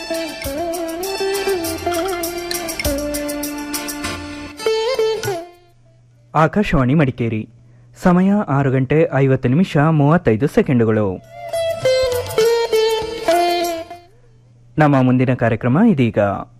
ಆಕಾಶವಾಣಿ ಮಡಿಕೇರಿ ಸಮಯ ಆರು ಗಂಟೆ ಐವತ್ತು ನಿಮಿಷ ಮೂವತ್ತೈದು ಸೆಕೆಂಡುಗಳು ನಮ್ಮ ಮುಂದಿನ ಕಾರ್ಯಕ್ರಮ ಇದೀಗ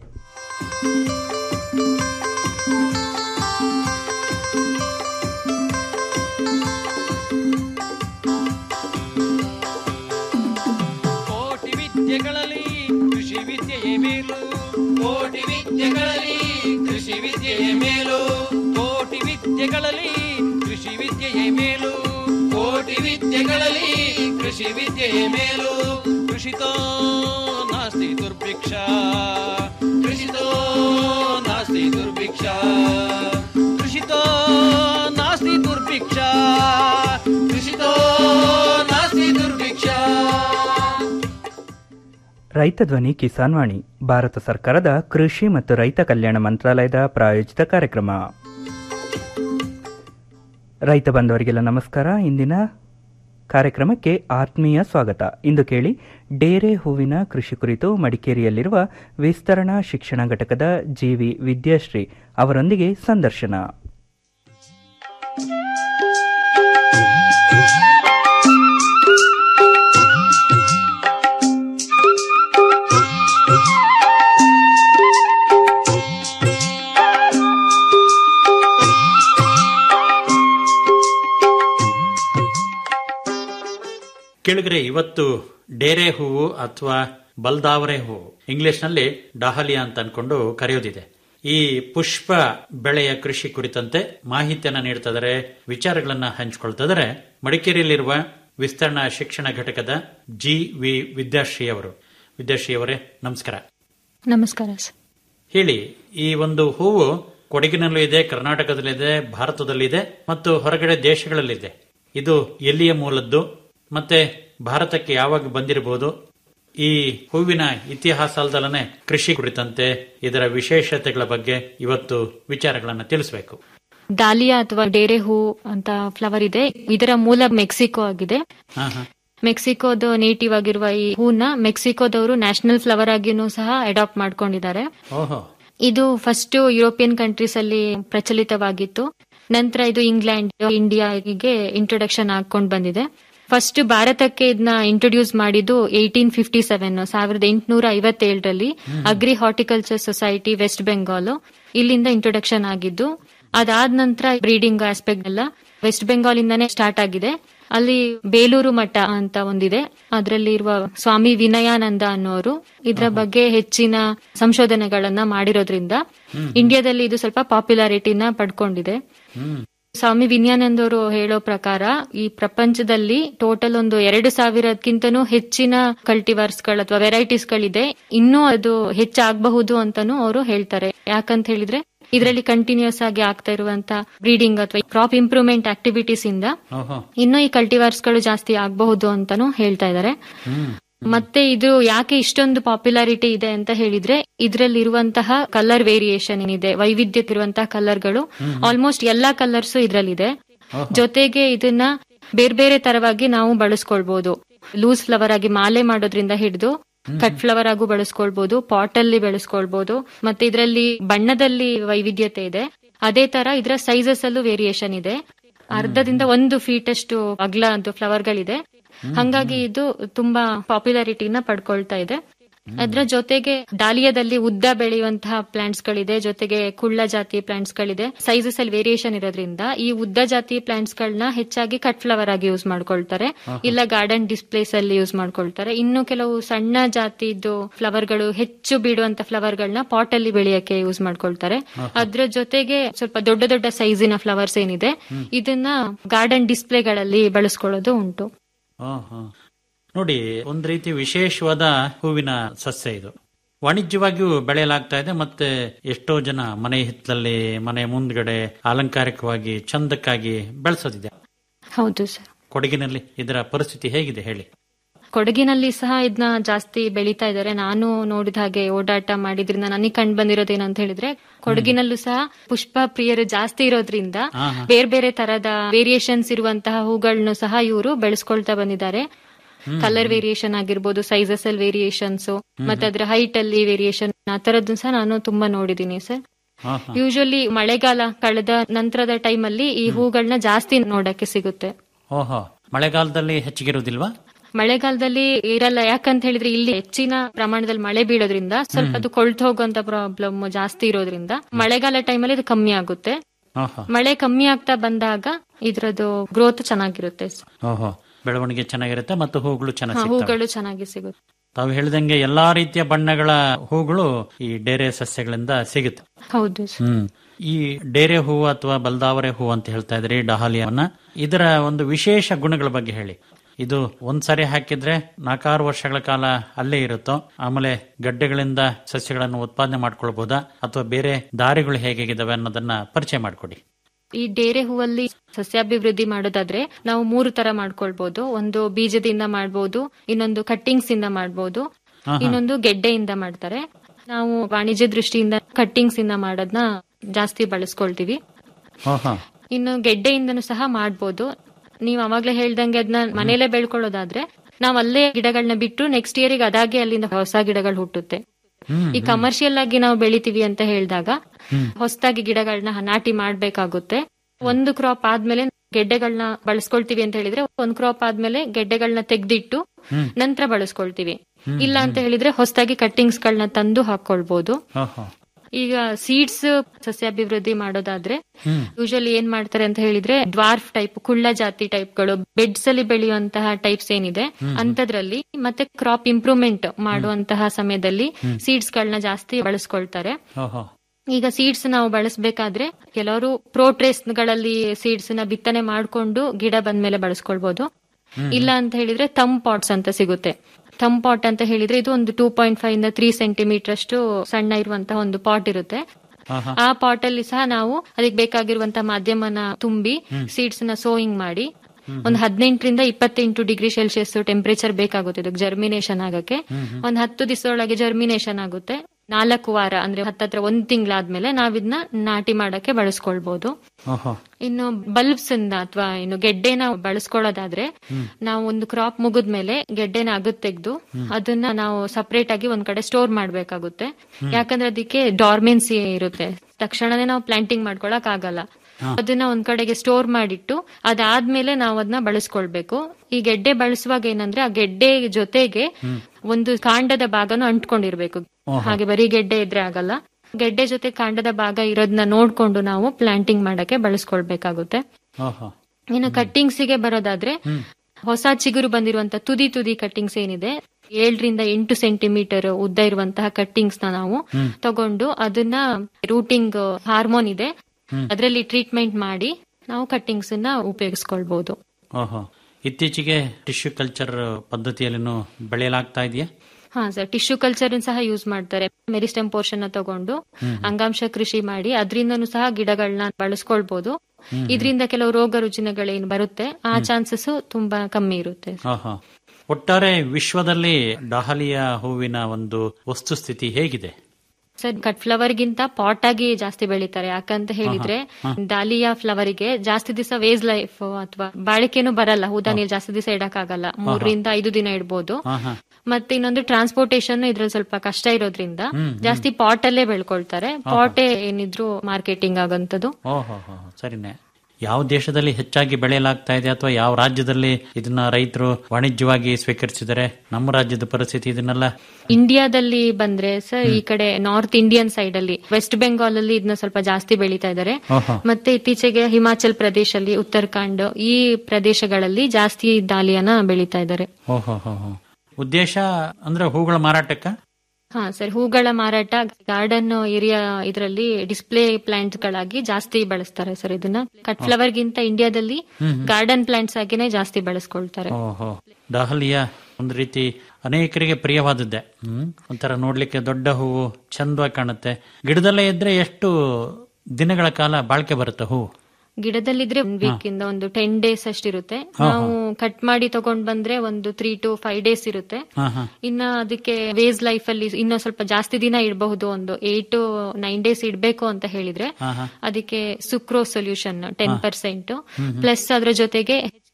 ಕೋಟಿ ವಿದ್ಯೆಗಳಲ್ಲಿ ಕೃಷಿ ವಿದ್ಯೆಯೇ ಮೇಲು ಕೋಟಿ ವಿದ್ಯೆಗಳಲ್ಲಿ ಕೃಷಿ ವಿದ್ಯೆಯೇ ಮೇಲು ಕೋಟಿ ವಿದ್ಯೆಗಳಲ್ಲಿ ಕೃಷಿ ವಿದ್ಯೆಯೇ ಮೇಲು ಕೋಟಿ ವಿದ್ಯೆಗಳಲ್ಲಿ ಕೃಷಿ ವಿದ್ಯೆಯೇ ಮೇಲು ಕೃಷಿತೋ ನಾಸ್ತಿ ದುರ್ಭಿಕ್ಷ ಕೃಷಿತೋ ನಾಸ್ತಿ ದುರ್ಭಿಕ್ಷ ಕೃಷಿತೋ ನಾಸ್ತಿ ದುರ್ಭಿಕ್ಷ ಕೃಷಿತೋ ನಾಸ್ತಿ ದುರ್ಭಿಕ್ಷ ರೈತ ಧ್ವನಿ ಕಿಸಾನ್ ವಾಣಿ ಭಾರತ ಸರ್ಕಾರದ ಕೃಷಿ ಮತ್ತು ರೈತ ಕಲ್ಯಾಣ ಮಂತ್ರಾಲಯದ ಪ್ರಾಯೋಜಿತ ಕಾರ್ಯಕ್ರಮ ರೈತ ಬಂಧುವರಿಗೆಲ್ಲ ನಮಸ್ಕಾರ ಇಂದಿನ ಕಾರ್ಯಕ್ರಮಕ್ಕೆ ಆತ್ಮೀಯ ಸ್ವಾಗತ ಇಂದು ಕೇಳಿ ಡೇರೆ ಹೂವಿನ ಕೃಷಿ ಕುರಿತು ಮಡಿಕೇರಿಯಲ್ಲಿರುವ ವಿಸ್ತರಣಾ ಶಿಕ್ಷಣ ಘಟಕದ ಜಿವಿ ವಿದ್ಯಾಶ್ರೀ ಅವರೊಂದಿಗೆ ಸಂದರ್ಶನ ಕೆಳಗರೆ ಇವತ್ತು ಡೇರೆ ಹೂವು ಅಥವಾ ಬಲ್ದಾವರೆ ಹೂವು ಇಂಗ್ಲಿಷ್ ನಲ್ಲಿ ಡಾಹಲಿಯಾ ಅಂತ ಅನ್ಕೊಂಡು ಕರೆಯೋದಿದೆ ಈ ಪುಷ್ಪ ಬೆಳೆಯ ಕೃಷಿ ಕುರಿತಂತೆ ಮಾಹಿತಿಯನ್ನ ನೀಡ್ತಿದ್ದಾರೆ ವಿಚಾರಗಳನ್ನ ಹಂಚಿಕೊಳ್ತಿದ್ದಾರೆ ಮಡಿಕೇರಿಯಲ್ಲಿರುವ ವಿಸ್ತರಣಾ ಶಿಕ್ಷಣ ಘಟಕದ ಜಿ ವಿ ವಿದ್ಯಾಶ್ರೀ ಅವರು ವಿದ್ಯಾಶ್ರೀ ಅವರೇ ನಮಸ್ಕಾರ ನಮಸ್ಕಾರ ಸರ್ ಹೇಳಿ ಈ ಒಂದು ಹೂವು ಕೊಡಗಿನಲ್ಲೂ ಇದೆ ಕರ್ನಾಟಕದಲ್ಲಿದೆ ಭಾರತದಲ್ಲಿದೆ ಮತ್ತು ಹೊರಗಡೆ ದೇಶಗಳಲ್ಲಿದೆ ಇದು ಎಲ್ಲಿಯ ಮೂಲದ್ದು ಮತ್ತೆ ಭಾರತಕ್ಕೆ ಯಾವಾಗ ಬಂದಿರಬಹುದು ಈ ಹೂವಿನ ಇತಿಹಾಸ ಅಲ್ದಲನೆ ಕೃಷಿ ಕುರಿತಂತೆ ಇದರ ವಿಶೇಷತೆಗಳ ಬಗ್ಗೆ ಇವತ್ತು ವಿಚಾರಗಳನ್ನ ತಿಳಿಸಬೇಕು ಡಾಲಿಯಾ ಅಥವಾ ಡೇರೆ ಹೂ ಅಂತ ಫ್ಲವರ್ ಇದೆ ಇದರ ಮೂಲ ಮೆಕ್ಸಿಕೋ ಆಗಿದೆ ಹಾ ಹಾ ಮೆಕ್ಸಿಕೋದ ನೇಟಿವ್ ಆಗಿರುವ ಈ ಹೂನ ಮೆಕ್ಸಿಕೋದವರು ನ್ಯಾಷನಲ್ ಫ್ಲವರ್ ಆಗಿನೂ ಸಹ ಅಡಾಪ್ಟ್ ಮಾಡ್ಕೊಂಡಿದ್ದಾರೆ ಓಹೋ ಇದು ಫಸ್ಟ್ ಯುರೋಪಿಯನ್ ಕಂಟ್ರೀಸ್ ಅಲ್ಲಿ ಪ್ರಚಲಿತವಾಗಿತ್ತು ನಂತರ ಇದು ಇಂಗ್ಲೆಂಡ್ ಇಂಡಿಯಾಗೆ ಇಂಟ್ರೊಡಕ್ಷನ್ ಹಾಕೊಂಡ್ ಬಂದಿದೆ ಫಸ್ಟ್ ಭಾರತಕ್ಕೆ ಇದನ್ನ ಇಂಟ್ರೊಡ್ಯೂಸ್ ಮಾಡಿದ್ದು ಏಯ್ಟೀನ್ ಫಿಫ್ಟಿ ಸೆವೆನ್ ಸಾವಿರದ ಎಂಟುನೂರ ಐವತ್ತೇಳರಲ್ಲಿ agri horticulture society West Bengal ಇಲ್ಲಿಂದ ಇಂಟ್ರೊಡಕ್ಷನ್ ಆಗಿದ್ದು ಅದಾದ ನಂತರ ಬ್ರೀಡಿಂಗ್ ಆಸ್ಪೆಕ್ಟ್ ಎಲ್ಲ ವೆಸ್ಟ್ ಬೆಂಗಾಲ್ ಇಂದಾನೇ ಸ್ಟಾರ್ಟ್ ಆಗಿದೆ ಅಲ್ಲಿ ಬೇಲೂರು ಮಠ ಅಂತ ಒಂದಿದೆ ಅದರಲ್ಲಿ ಇರುವ ಸ್ವಾಮಿ ವಿನಯಾನಂದ ಅನ್ನೋರು ಇದರ ಬಗ್ಗೆ ಹೆಚ್ಚಿನ ಸಂಶೋಧನೆಗಳನ್ನ ಮಾಡಿರೋದ್ರಿಂದ ಇಂಡಿಯಾದಲ್ಲಿ ಇದು ಸ್ವಲ್ಪ ಪಾಪ್ಯುಲಾರಿಟಿನ ಪಡ್ಕೊಂಡಿದೆ ಸ್ವಾಮಿ ವಿನಯಾನಂದ್ ಅವರು ಹೇಳೋ ಪ್ರಕಾರ ಈ ಪ್ರಪಂಚದಲ್ಲಿ ಟೋಟಲ್ ಒಂದು ಎರಡು ಸಾವಿರಕ್ಕಿಂತನೂ ಹೆಚ್ಚಿನ ಕಲ್ಟಿವರ್ಸ್ ಗಳು ಅಥವಾ ವೆರೈಟೀಸ್ ಗಳಿದೆ ಇನ್ನೂ ಅದು ಹೆಚ್ಚಾಗಬಹುದು ಅಂತಾನೂ ಅವರು ಹೇಳ್ತಾರೆ ಯಾಕಂತ ಹೇಳಿದ್ರೆ ಇದರಲ್ಲಿ ಕಂಟಿನ್ಯೂಸ್ ಆಗಿ ಆಗ್ತಾ ಇರುವಂತ ಬ್ರೀಡಿಂಗ್ ಅಥವಾ ಕ್ರಾಪ್ ಇಂಪ್ರೂವ್ಮೆಂಟ್ ಆಕ್ಟಿವಿಟೀಸ್ ಇಂದ ಓಹೋ ಇನ್ನೂ ಈ ಕಲ್ಟಿವರ್ಸ್ ಗಳು ಜಾಸ್ತಿ ಆಗಬಹುದು ಅಂತಾನೂ ಹೇಳ್ತಾ ಇದ್ದಾರೆ ಮತ್ತೆ ಇದು ಯಾಕೆ ಇಷ್ಟೊಂದು ಪಾಪ್ಯುಲಾರಿಟಿ ಇದೆ ಅಂತ ಹೇಳಿದ್ರೆ ಇದರಲ್ಲಿ ಇರುವಂತಹ ಕಲರ್ ವೇರಿಯೇಷನ್ ಏನಿದೆ ವೈವಿಧ್ಯ ಇರುವಂತಹ ಕಲರ್ಗಳು ಆಲ್ಮೋಸ್ಟ್ ಎಲ್ಲಾ ಕಲರ್ಸ್ ಇದ್ರಲ್ಲಿದೆ ಜೊತೆಗೆ ಇದನ್ನ ಬೇರೆ ಬೇರೆ ತರವಾಗಿ ನಾವು ಬಳಸ್ಕೊಳ್ಬಹುದು ಲೂಸ್ ಫ್ಲವರ್ ಆಗಿ ಮಾಲೆ ಮಾಡೋದ್ರಿಂದ ಹಿಡಿದು ಕಟ್ ಫ್ಲವರ್ ಆಗು ಬಳಸ್ಕೊಳ್ಬಹುದು ಪಾಟ್ ಅಲ್ಲಿ ಬೆಳೆಸ್ಕೊಳ್ಬಹುದು ಮತ್ತೆ ಇದರಲ್ಲಿ ಬಣ್ಣದಲ್ಲಿ ವೈವಿಧ್ಯತೆ ಇದೆ ಅದೇ ತರ ಇದರ ಸೈಜಸ್ ಅಲ್ಲೂ ವೇರಿಯೇಷನ್ ಇದೆ ಅರ್ಧದಿಂದ ಒಂದು ಫೀಟ್ ಅಷ್ಟು ಅಗ್ಲ ಫ್ಲವರ್ ಗಳಿದೆ ಹಂಗಾಗಿ ಇದು ತುಂಬಾ ಪಾಪ್ಯುಲಾರಿಟಿನ ಪಡ್ಕೊಳ್ತಾ ಇದೆ ಅದರ ಜೊತೆಗೆ ಡಾಲಿಯಾದಲ್ಲಿ ಉದ್ದ ಬೆಳೆಯುವಂತಹ ಪ್ಲಾಂಟ್ಸ್ ಗಳಿದೆ ಜೊತೆಗೆ ಕುಳ್ಳ ಜಾತಿ ಪ್ಲಾಂಟ್ಸ್ ಗಳಿದೆ ಸೈಜಸ್ ಅಲ್ಲಿ ವೇರಿಯೇಷನ್ ಇರೋದ್ರಿಂದ ಈ ಉದ್ದ ಜಾತಿ ಪ್ಲಾಂಟ್ಸ್ ಗಳನ್ನ ಹೆಚ್ಚಾಗಿ ಕಟ್ ಫ್ಲವರ್ ಆಗಿ ಯೂಸ್ ಮಾಡ್ಕೊಳ್ತಾರೆ ಇಲ್ಲ ಗಾರ್ಡನ್ ಡಿಸ್ಪ್ಲೇಸ್ ಅಲ್ಲಿ ಯೂಸ್ ಮಾಡ್ಕೊಳ್ತಾರೆ ಇನ್ನು ಕೆಲವು ಸಣ್ಣ ಜಾತಿದು ಫ್ಲವರ್ ಗಳು ಹೆಚ್ಚು ಬಿಡುವಂತ ಫ್ಲವರ್ ಗಳನ್ನ ಪಾಟ್ ಅಲ್ಲಿ ಬೆಳೆಯಕ್ಕೆ ಯೂಸ್ ಮಾಡ್ಕೊಳ್ತಾರೆ ಅದ್ರ ಜೊತೆಗೆ ಸ್ವಲ್ಪ ದೊಡ್ಡ ದೊಡ್ಡ ಸೈಜಿನ ಫ್ಲವರ್ಸ್ ಏನಿದೆ ಇದನ್ನ ಗಾರ್ಡನ್ ಡಿಸ್ಪ್ಲೇಗಳಲ್ಲಿ ಬಳಸ್ಕೊಳ್ಳೋದು ಉಂಟು ಓಹೋ ನೋಡಿ ಒಂದ್ ರೀತಿ ವಿಶೇಷವಾದ ಹೂವಿನ ಸಸ್ಯ ಇದು ವಾಣಿಜ್ಯವಾಗಿಯೂ ಬೆಳೆಯಲಾಗ್ತಾ ಇದೆ ಮತ್ತೆ ಎಷ್ಟೋ ಜನ ಮನೆ ಹಿತ್ತಲಲ್ಲಿ ಮನೆ ಮುಂದ್ಗಡೆ ಅಲಂಕಾರಿಕವಾಗಿ ಚಂದಕ್ಕಾಗಿ ಬೆಳೆಸೋದಿದೆ ಹೌದು ಸರ್ ಕೊಡಗಿನಲ್ಲಿ ಇದರ ಪರಿಸ್ಥಿತಿ ಹೇಗಿದೆ ಹೇಳಿ ಕೊಡಗಿನಲ್ಲಿ ಸಹ ಇದನ್ನ ಜಾಸ್ತಿ ಬೆಳೀತಾ ಇದ್ದಾರೆ ನಾನು ನೋಡಿದ ಹಾಗೆ ಓಡಾಟ ಮಾಡಿದ್ರಿಂದ ನನಗೆ ಕಂಡು ಬಂದಿರೋದೇನಂತ ಹೇಳಿದ್ರೆ ಕೊಡಗಿನಲ್ಲೂ ಸಹ ಪುಷ್ಪ ಪ್ರಿಯರು ಜಾಸ್ತಿ ಇರೋದ್ರಿಂದ ಬೇರೆ ಬೇರೆ ತರದ ವೇರಿಯೇಷನ್ಸ್ ಇರುವಂತಹ ಹೂಗಳನ್ನು ಸಹ ಇವರು ಬೆಳೆಸ್ಕೊಳ್ತಾ ಬಂದಿದ್ದಾರೆ ಕಲರ್ ವೇರಿಯೇಷನ್ ಆಗಿರ್ಬೋದು ಸೈಜಸ್ ಅಲ್ಲಿ ವೇರಿಯೇಷನ್ಸ್ ಮತ್ತೆ ಅದ್ರ ಹೈಟ್ ಅಲ್ಲಿ ವೇರಿಯೇಷನ್ ಆ ತರದ್ದು ಸಹ ನಾನು ತುಂಬಾ ನೋಡಿದೀನಿ ಸರ್ ಹಾ, ಹಾ. ಯೂಶಲಿ ಮಳೆಗಾಲ ಕಳೆದ ನಂತರದ ಟೈಮ್ ಅಲ್ಲಿ ಈ ಹೂಗಳನ್ನ ಜಾಸ್ತಿ ನೋಡಕ್ಕೆ ಸಿಗುತ್ತೆ ಓಹೋ ಮಳೆಗಾಲದಲ್ಲಿ ಹೆಚ್ಚಿಗಿರುವುದಿಲ್ವಾ ಮಳೆಗಾಲದಲ್ಲಿ ಇರಲ್ಲ ಯಾಕಂತ ಹೇಳಿದ್ರೆ ಇಲ್ಲಿ ಹೆಚ್ಚಿನ ಪ್ರಮಾಣದಲ್ಲಿ ಮಳೆ ಬೀಳೋದ್ರಿಂದ ಸ್ವಲ್ಪ ಅದು ಕೊಳ್ತು ಹೋಗುವಂತ ಪ್ರಾಬ್ಲಮ್ ಜಾಸ್ತಿ ಇರೋದ್ರಿಂದ ಮಳೆಗಾಲ ಟೈಮಲ್ಲಿ ಇದು ಕಮ್ಮಿ ಆಗುತ್ತೆ ಓಹೋ ಮಳೆ ಕಮ್ಮಿ ಆಗ್ತಾ ಬಂದಾಗ ಇದ್ರದ್ದು ಗ್ರೋತ್ ಚೆನ್ನಾಗಿರುತ್ತೆ ಓಹೋ ಬೆಳವಣಿಗೆ ಚೆನ್ನಾಗಿರುತ್ತೆ ಮತ್ತು ಹೂಗಳು ಹಾ, ಚೆನ್ನಾಗಿ ಸಿಗ್ತವೆ ಹೂಗಳು ಚೆನ್ನಾಗಿ ಸಿಗುತ್ತೆ ತಾವು ಹೇಳಿದಂಗೆ ಎಲ್ಲಾ ರೀತಿಯ ಬಣ್ಣಗಳ ಹೂಗಳು ಈ ಡೇರೆ ಸಸ್ಯಗಳಿಂದ ಸಿಗುತ್ತೆ ಹೌದು ಸರ್. ಹ್ಮ್ ಈ ಡೇರೆ ಹೂವು ಅಥವಾ ಬಲ್ದಾವರೆ ಹೂವು ಅಂತ ಹೇಳ್ತಾ ಇದ್ರಿ ಡಹಾಲಿಯವನ್ನ ಇದರ ಒಂದು ವಿಶೇಷ ಗುಣಗಳ ಬಗ್ಗೆ ಹೇಳಿ ಇದು ಒಂದ್ಸರಿ ಹಾಕಿದ್ರೆ ನಾಲ್ಕಾರು ವರ್ಷಗಳ ಕಾಲ ಅಲ್ಲೇ ಇರುತ್ತೋ ಆಮೇಲೆ ಗಡ್ಡೆಗಳಿಂದ ಸಸ್ಯಗಳನ್ನು ಉತ್ಪಾದನೆ ಮಾಡ್ಕೊಳ್ಬಹುದಾ ಅಥವಾ ಬೇರೆ ದಾರಿಗಳು ಹೇಗಿದಾವೆ ಅನ್ನೋದನ್ನ ಪರಿಚಯ ಮಾಡಿಕೊಡಿ ಈ ಡೇರೆ ಹೂವಲ್ಲಿ ಸಸ್ಯಾಭಿವೃದ್ಧಿ ಮಾಡೋದಾದ್ರೆ ನಾವು ಮೂರು ತರ ಮಾಡ್ಕೊಳ್ಬಹುದು ಒಂದು ಬೀಜದಿಂದ ಮಾಡ್ಬೋದು ಇನ್ನೊಂದು ಕಟ್ಟಿಂಗ್ಸ್ ಇಂದ ಮಾಡ್ಬೋದು ಇನ್ನೊಂದು ಗೆಡ್ಡೆಯಿಂದ ಮಾಡ್ತಾರೆ ನಾವು ವಾಣಿಜ್ಯ ದೃಷ್ಟಿಯಿಂದ ಕಟ್ಟಿಂಗ್ಸ್ ಇಂದ ಮಾಡೋದನ್ನ ಜಾಸ್ತಿ ಬಳಸ್ಕೊಳ್ತೀವಿ ಓಹೋ ಇನ್ನು ಗೆಡ್ಡೆಯಿಂದನೂ ಸಹ ಮಾಡ್ಬೋದು ನೀವ್ ಅವಾಗ್ಲೇ ಹೇಳ್ದಂಗೆ ಅದನ್ನ ಮನೇಲೆ ಬೆಳ್ಕೊಳ್ಳೋದಾದ್ರೆ ನಾವ್ ಅಲ್ಲೇ ಗಿಡಗಳನ್ನ ಬಿಟ್ಟು ನೆಕ್ಸ್ಟ್ ಇಯರ್ಗೆ ಅದಾಗೆ ಅಲ್ಲಿಂದ ಹೊಸ ಗಿಡಗಳು ಹುಟ್ಟುತ್ತೆ ಈ ಕಮರ್ಷಿಯಲ್ ಆಗಿ ನಾವು ಬೆಳಿತೀವಿ ಅಂತ ಹೇಳಿದಾಗ ಹೊಸದಾಗಿ ಗಿಡಗಳನ್ನ ನಾಟಿ ಮಾಡ್ಬೇಕಾಗುತ್ತೆ ಒಂದು ಕ್ರಾಪ್ ಆದ್ಮೇಲೆ ಗೆಡ್ಡೆಗಳನ್ನ ಬಳಸ್ಕೊಳ್ತೀವಿ ಅಂತ ಹೇಳಿದ್ರೆ ಒಂದ್ ಕ್ರಾಪ್ ಆದ್ಮೇಲೆ ಗೆಡ್ಡೆಗಳನ್ನ ತೆಗ್ದಿಟ್ಟು ನಂತರ ಬಳಸ್ಕೊಳ್ತೀವಿ ಇಲ್ಲ ಅಂತ ಹೇಳಿದ್ರೆ ಹೊಸದಾಗಿ ಕಟ್ಟಿಂಗ್ಸ್ ಗಳನ್ನ ತಂದು ಹಾಕೊಳ್ಬಹುದು ಓಹೋ ಈಗ ಸೀಡ್ಸ್ ಸಸ್ಯಾಭಿವೃದ್ಧಿ ಮಾಡೋದಾದ್ರೆ ಯೂಶಲಿ ಏನ್ ಮಾಡ್ತಾರೆ ಅಂತ ಹೇಳಿದ್ರೆ ಡ್ವಾರ್ಫ್ ಟೈಪ್ ಕುಳ್ಳ ಜಾತಿ ಟೈಪ್ಗಳು ಬೆಡ್ಸ್ ಅಲ್ಲಿ ಬೆಳೆಯುವಂತಹ ಟೈಪ್ಸ್ ಏನಿದೆ ಅಂತದ್ರಲ್ಲಿ ಮತ್ತೆ ಕ್ರಾಪ್ ಇಂಪ್ರೂವ್ಮೆಂಟ್ ಮಾಡುವಂತಹ ಸಮಯದಲ್ಲಿ ಸೀಡ್ಸ್ ಗಳನ್ನ ಜಾಸ್ತಿ ಬಳಸ್ಕೊಳ್ತಾರೆ ಓಹೋ ಈಗ ಸೀಡ್ಸ್ ನಾವು ಬಳಸಬೇಕಾದ್ರೆ ಕೆಲವರು ಪ್ರೋಟ್ರೇಸ್ ಗಳಲ್ಲಿ ಸೀಡ್ಸ್ ನ ಬಿತ್ತನೆ ಮಾಡ್ಕೊಂಡು ಗಿಡ ಬಂದ್ಮೇಲೆ ಬಳಸ್ಕೊಳ್ಬಹುದು ಇಲ್ಲ ಅಂತ ಹೇಳಿದ್ರೆ ಥಮ್ ಪಾಟ್ಸ್ ಅಂತ ಸಿಗುತ್ತೆ ಥಮ್ ಪಾಟ್ ಅಂತ ಹೇಳಿದ್ರೆ ಇದು ಒಂದು ಟೂ ಪಾಯಿಂಟ್ ಫೈವ್ ಇಂದ ತ್ರೀ ಸೆಂಟಿಮೀಟರ್ ಅಷ್ಟು ಸಣ್ಣ ಇರುವಂತಹ ಒಂದು ಪಾಟ್ ಇರುತ್ತೆ ಆ ಪಾಟ್ ಅಲ್ಲಿ ಸಹ ನಾವು ಅದಕ್ಕೆ ಬೇಕಾಗಿರುವಂತಹ ಮಾಧ್ಯಮನ ತುಂಬಿ ಸೀಡ್ಸ್ ನ ಸೋಯಿಂಗ್ ಮಾಡಿ ಒಂದು ಹದಿನೆಂಟರಿಂದ ಇಪ್ಪತ್ತೆಂಟು ಡಿಗ್ರಿ ಸೆಲ್ಸಿಯಸ್ ಟೆಂಪರೇಚರ್ ಬೇಕಾಗುತ್ತೆ ಇದಕ್ಕೆ ಜರ್ಮಿನೇಷನ್ ಆಗಕ್ಕೆ ಒಂದು ಹತ್ತು ದಿವಸದೊಳಗೆ ಜರ್ಮಿನೇಷನ್ ಆಗುತ್ತೆ ನಾಲ್ಕು ವಾರ ಅಂದ್ರೆ ಹತ್ತತ್ರ ಒಂದ್ ತಿಂಗಳಾದ್ಮೇಲೆ ನಾವಿದ್ನ ನಾಟಿ ಮಾಡಕ್ಕೆ ಬಳಸ್ಕೊಳ್ಬಹುದು ಓಹೋ ಇನ್ನು ಬಲ್ಬ್ಸ್ ಇಂದ ಅಥವಾ ಇನ್ನು ಗೆಡ್ಡೆನ ಬಳಸ್ಕೊಳ್ಳೋದಾದ್ರೆ ನಾವು ಒಂದು ಕ್ರಾಪ್ ಮುಗಿದ್ಮೇಲೆ ಗೆಡ್ಡೆನ ಅಗದ್ ತೆಗೆದು ಅದನ್ನ ನಾವು ಸಪರೇಟ್ ಆಗಿ ಒಂದ್ ಕಡೆ ಸ್ಟೋರ್ ಮಾಡ್ಬೇಕಾಗುತ್ತೆ ಯಾಕಂದ್ರೆ ಅದಕ್ಕೆ ಡಾರ್ಮೆನ್ಸಿ ಇರುತ್ತೆ ತಕ್ಷಣನೇ ನಾವು ಪ್ಲಾಂಟಿಂಗ್ ಮಾಡ್ಕೊಳಕ್ ಆಗಲ್ಲ ಅದನ್ನ ಒಂದ್ ಕಡೆಗೆ ಸ್ಟೋರ್ ಮಾಡಿಟ್ಟು ಅದಾದ್ಮೇಲೆ ನಾವು ಅದನ್ನ ಬಳಸ್ಕೊಳ್ಬೇಕು ಈ ಗೆಡ್ಡೆ ಬಳಸುವಾಗ ಏನಂದ್ರೆ ಆ ಗೆಡ್ಡೆ ಜೊತೆಗೆ ಒಂದು ಕಾಂಡದ ಭಾಗನು ಅಂಟ್ಕೊಂಡಿರ್ಬೇಕು ಹಾಗೆ ಬರೀ ಗೆಡ್ಡೆ ಇದ್ರೆ ಆಗಲ್ಲ ಗೆಡ್ಡೆ ಜೊತೆ ಕಾಂಡದ ಭಾಗ ಇರೋದನ್ನ ನೋಡ್ಕೊಂಡು ನಾವು ಪ್ಲಾಂಟಿಂಗ್ ಮಾಡಕ್ಕೆ ಬಳಸ್ಕೊಳ್ಬೇಕಾಗುತ್ತೆ ಓಹೋ ಇನ್ನು ಕಟ್ಟಿಂಗ್ಸ್ ಗೆ ಬರೋದಾದ್ರೆ ಹೊಸ ಚಿಗುರು ಬಂದಿರುವಂತ ತುದಿ ತುದಿ ಕಟ್ಟಿಂಗ್ಸ್ ಏನಿದೆ ಏಳರಿಂದ ಎಂಟು ಸೆಂಟಿಮೀಟರ್ ಉದ್ದ ಇರುವಂತಹ ಕಟ್ಟಿಂಗ್ಸ್ ನ ನಾವು ತಗೊಂಡು ಅದನ್ನ ರೂಟಿಂಗ್ ಹಾರ್ಮೋನ್ ಇದೆ ಅದರಲ್ಲಿ ಟ್ರೀಟ್ಮೆಂಟ್ ಮಾಡಿ ನಾವು ಕಟ್ಟಿಂಗ್ಸ್ ನ ಉಪಯೋಗಿಸ್ಕೊಳ್ಬಹುದು ಓಹೋ ಇತ್ತೀಚೆಗೆ ಟಿಶ್ಯೂ ಕಲ್ಚರ್ ಪದ್ಧತಿಯಲ್ಲಿನೂ ಬೆಳೆಯಲಾಗ್ತಾ ಇದೆಯಾ ಹಾ ಸರ್ ಟಿಶ್ಯೂ ಕಲ್ಚರ್ ಸಹ ಯೂಸ್ ಮಾಡ್ತಾರೆ ಮೆರಿಸ್ಟಮ್ ಪೋರ್ಷನ್ ತಗೊಂಡು ಅಂಗಾಂಶ ಕೃಷಿ ಮಾಡಿ ಅದರಿಂದನೂ ಸಹ ಗಿಡಗಳನ್ನ ಬಳಸ್ಕೊಳ್ಬಹುದು ಇದರಿಂದ ಕೆಲವು ರೋಗ ರುಜಿನಗಳೇನು ಬರುತ್ತೆ ಆ ಚಾನ್ಸಸ್ ತುಂಬಾ ಕಮ್ಮಿ ಇರುತ್ತೆ ಆಹಾ. ಒಟ್ಟಾರೆ ವಿಶ್ವದಲ್ಲಿ ಡಹಲಿಯ ಹೂವಿನ ಒಂದು ವಸ್ತುಸ್ಥಿತಿ ಹೇಗಿದೆ ಸರ್ ಕಟ್ ಫ್ಲವರ್ ಗಿಂತ ಪಾಟ್ ಆಗಿ ಜಾಸ್ತಿ ಬೆಳಿತಾರೆ ಯಾಕಂತ ಹೇಳಿದ್ರೆ ಡಾಲಿಯಾ ಫ್ಲವರ್ ಗೆ ಜಾಸ್ತಿ ದಿವಸ ವೇಸ್ ಲೈಫ್ ಅಥವಾ ಬಾಳಿಕೆನೂ ಬರಲ್ಲ ಹೂದ ನೀರ್ ಜಾಸ್ತಿ ದಿವಸ ಇಡಕ್ಕಾಗಲ್ಲ ಮೂರರಿಂದ ಐದು ದಿನ ಇಡ್ಬೋದು ಆಹಾ. ಮತ್ತೆ ಇನ್ನೊಂದು ಟ್ರಾನ್ಸ್ಪೋರ್ಟೇಶನ್ ಇದ್ರಲ್ಲಿ ಸ್ವಲ್ಪ ಕಷ್ಟ ಇರೋದ್ರಿಂದ ಜಾಸ್ತಿ ಪಾಟ್ ಅಲ್ಲೇ ಬೆಳ್ಕೊಳ್ತಾರೆ ಪಾಟೇ ಏನಿದ್ರು ಮಾರ್ಕೆಟಿಂಗ್ ಆಗಂತದ್ದು ಓಹೋ ಹೋ, ಸರಿನೆ ಯಾವ ದೇಶದಲ್ಲಿ ಹೆಚ್ಚಾಗಿ ಬೆಳೆಯಲಾಗ್ತಾ ಇದೆ ಅಥವಾ ಯಾವ ರಾಜ್ಯದಲ್ಲಿ ಇದನ್ನ ರೈತರು ವಾಣಿಜ್ಯವಾಗಿ ಸ್ವೀಕರಿಸಿದರೆ ನಮ್ಮ ರಾಜ್ಯದ ಪರಿಸ್ಥಿತಿ ಇದನ್ನೆಲ್ಲ ಇಂಡಿಯಾದಲ್ಲಿ ಬಂದ್ರೆ ಸರ್ ಈ ಕಡೆ ನಾರ್ತ್ ಇಂಡಿಯನ್ ಸೈಡ್ ಅಲ್ಲಿ ವೆಸ್ಟ್ ಬೆಂಗಾಲ್ ಅಲ್ಲಿ ಇದನ್ನ ಸ್ವಲ್ಪ ಜಾಸ್ತಿ ಬೆಳೀತಾ ಇದ್ದಾರೆ ಓಹೋ ಮತ್ತೆ ಇತ್ತೀಚೆಗೆ ಹಿಮಾಚಲ್ ಪ್ರದೇಶಲ್ಲಿ ಉತ್ತರಾಖಂಡ್ ಈ ಪ್ರದೇಶಗಳಲ್ಲಿ ಜಾಸ್ತಿ ದಾಲಿಯನ್ನ ಬೆಳೀತಾ ಇದ್ದಾರೆ ಓಹೋ ಹೋ ಹೋ. ಉದ್ದೇಶ ಅಂದ್ರೆ ಹೂಗಳ ಮಾರಾಟಕ್ಕ ಹಾ ಸರ್ ಹೂಗಳ ಮಾರಾಟ ಗಾರ್ಡನ್ ಏರಿಯಾ ಇದರಲ್ಲಿ ಡಿಸ್ಪ್ಲೇ ಪ್ಲಾಂಟ್ಸ್ ಗಳಾಗಿ ಜಾಸ್ತಿ ಬಳಸ್ತಾರೆ ಸರ್ ಇದನ್ನ ಕಟ್ ಫ್ಲವರ್ ಗಿಂತ ಇಂಡಿಯಾದಲ್ಲಿ ಗಾರ್ಡನ್ ಪ್ಲಾಂಟ್ಸ್ ಆಗಿನೇ ಜಾಸ್ತಿ ಬಳಸ್ಕೊಳ್ತಾರೆ ಓಹೋ ಡಹಲಿಯ ಒಂದು ರೀತಿ ಅನೇಕರಿಗೆ ಪ್ರಿಯವಾದದ್ದೇ ಹ್ಮ್ ಒಂಥರ ನೋಡ್ಲಿಕ್ಕೆ ದೊಡ್ಡ ಹೂವು ಚಂದವಾಗಿ ಕಾಣುತ್ತೆ ಗಿಡದಲ್ಲೇ ಇದ್ರೆ ಎಷ್ಟು ದಿನಗಳ ಕಾಲ ಬಾಳ್ಕೆ ಬರುತ್ತೆ ಹೂವು ಗಿಡದಲ್ಲಿದ್ರೆ ಒಂದ್ ವೀಕ್ ಇಂದ ಒಂದು ಟೆನ್ ಡೇಸ್ ಅಷ್ಟಿರುತ್ತೆ ನಾವು ಕಟ್ ಮಾಡಿ ತಗೊಂಡ್ ಬಂದ್ರೆ ಒಂದು ತ್ರೀ ಟು ಫೈವ್ ಡೇಸ್ ಇರುತ್ತೆ ಹಾ ಹಾ ಇನ್ನ ಅದಕ್ಕೆ ವೇಸ್ ಲೈಫ್ ಅಲ್ಲಿ ಇನ್ನೂ ಸ್ವಲ್ಪ ಜಾಸ್ತಿ ದಿನ ಇಡಬಹುದು ಒಂದು ಏಟ್ ಟು ನೈನ್ ಡೇಸ್ ಇಡಬೇಕು ಅಂತ ಹೇಳಿದ್ರೆ ಹಾ ಹಾ ಅದಕ್ಕೆ sucrose solution ten percent plus ಅದ್ರ ಜೊತೆಗೆ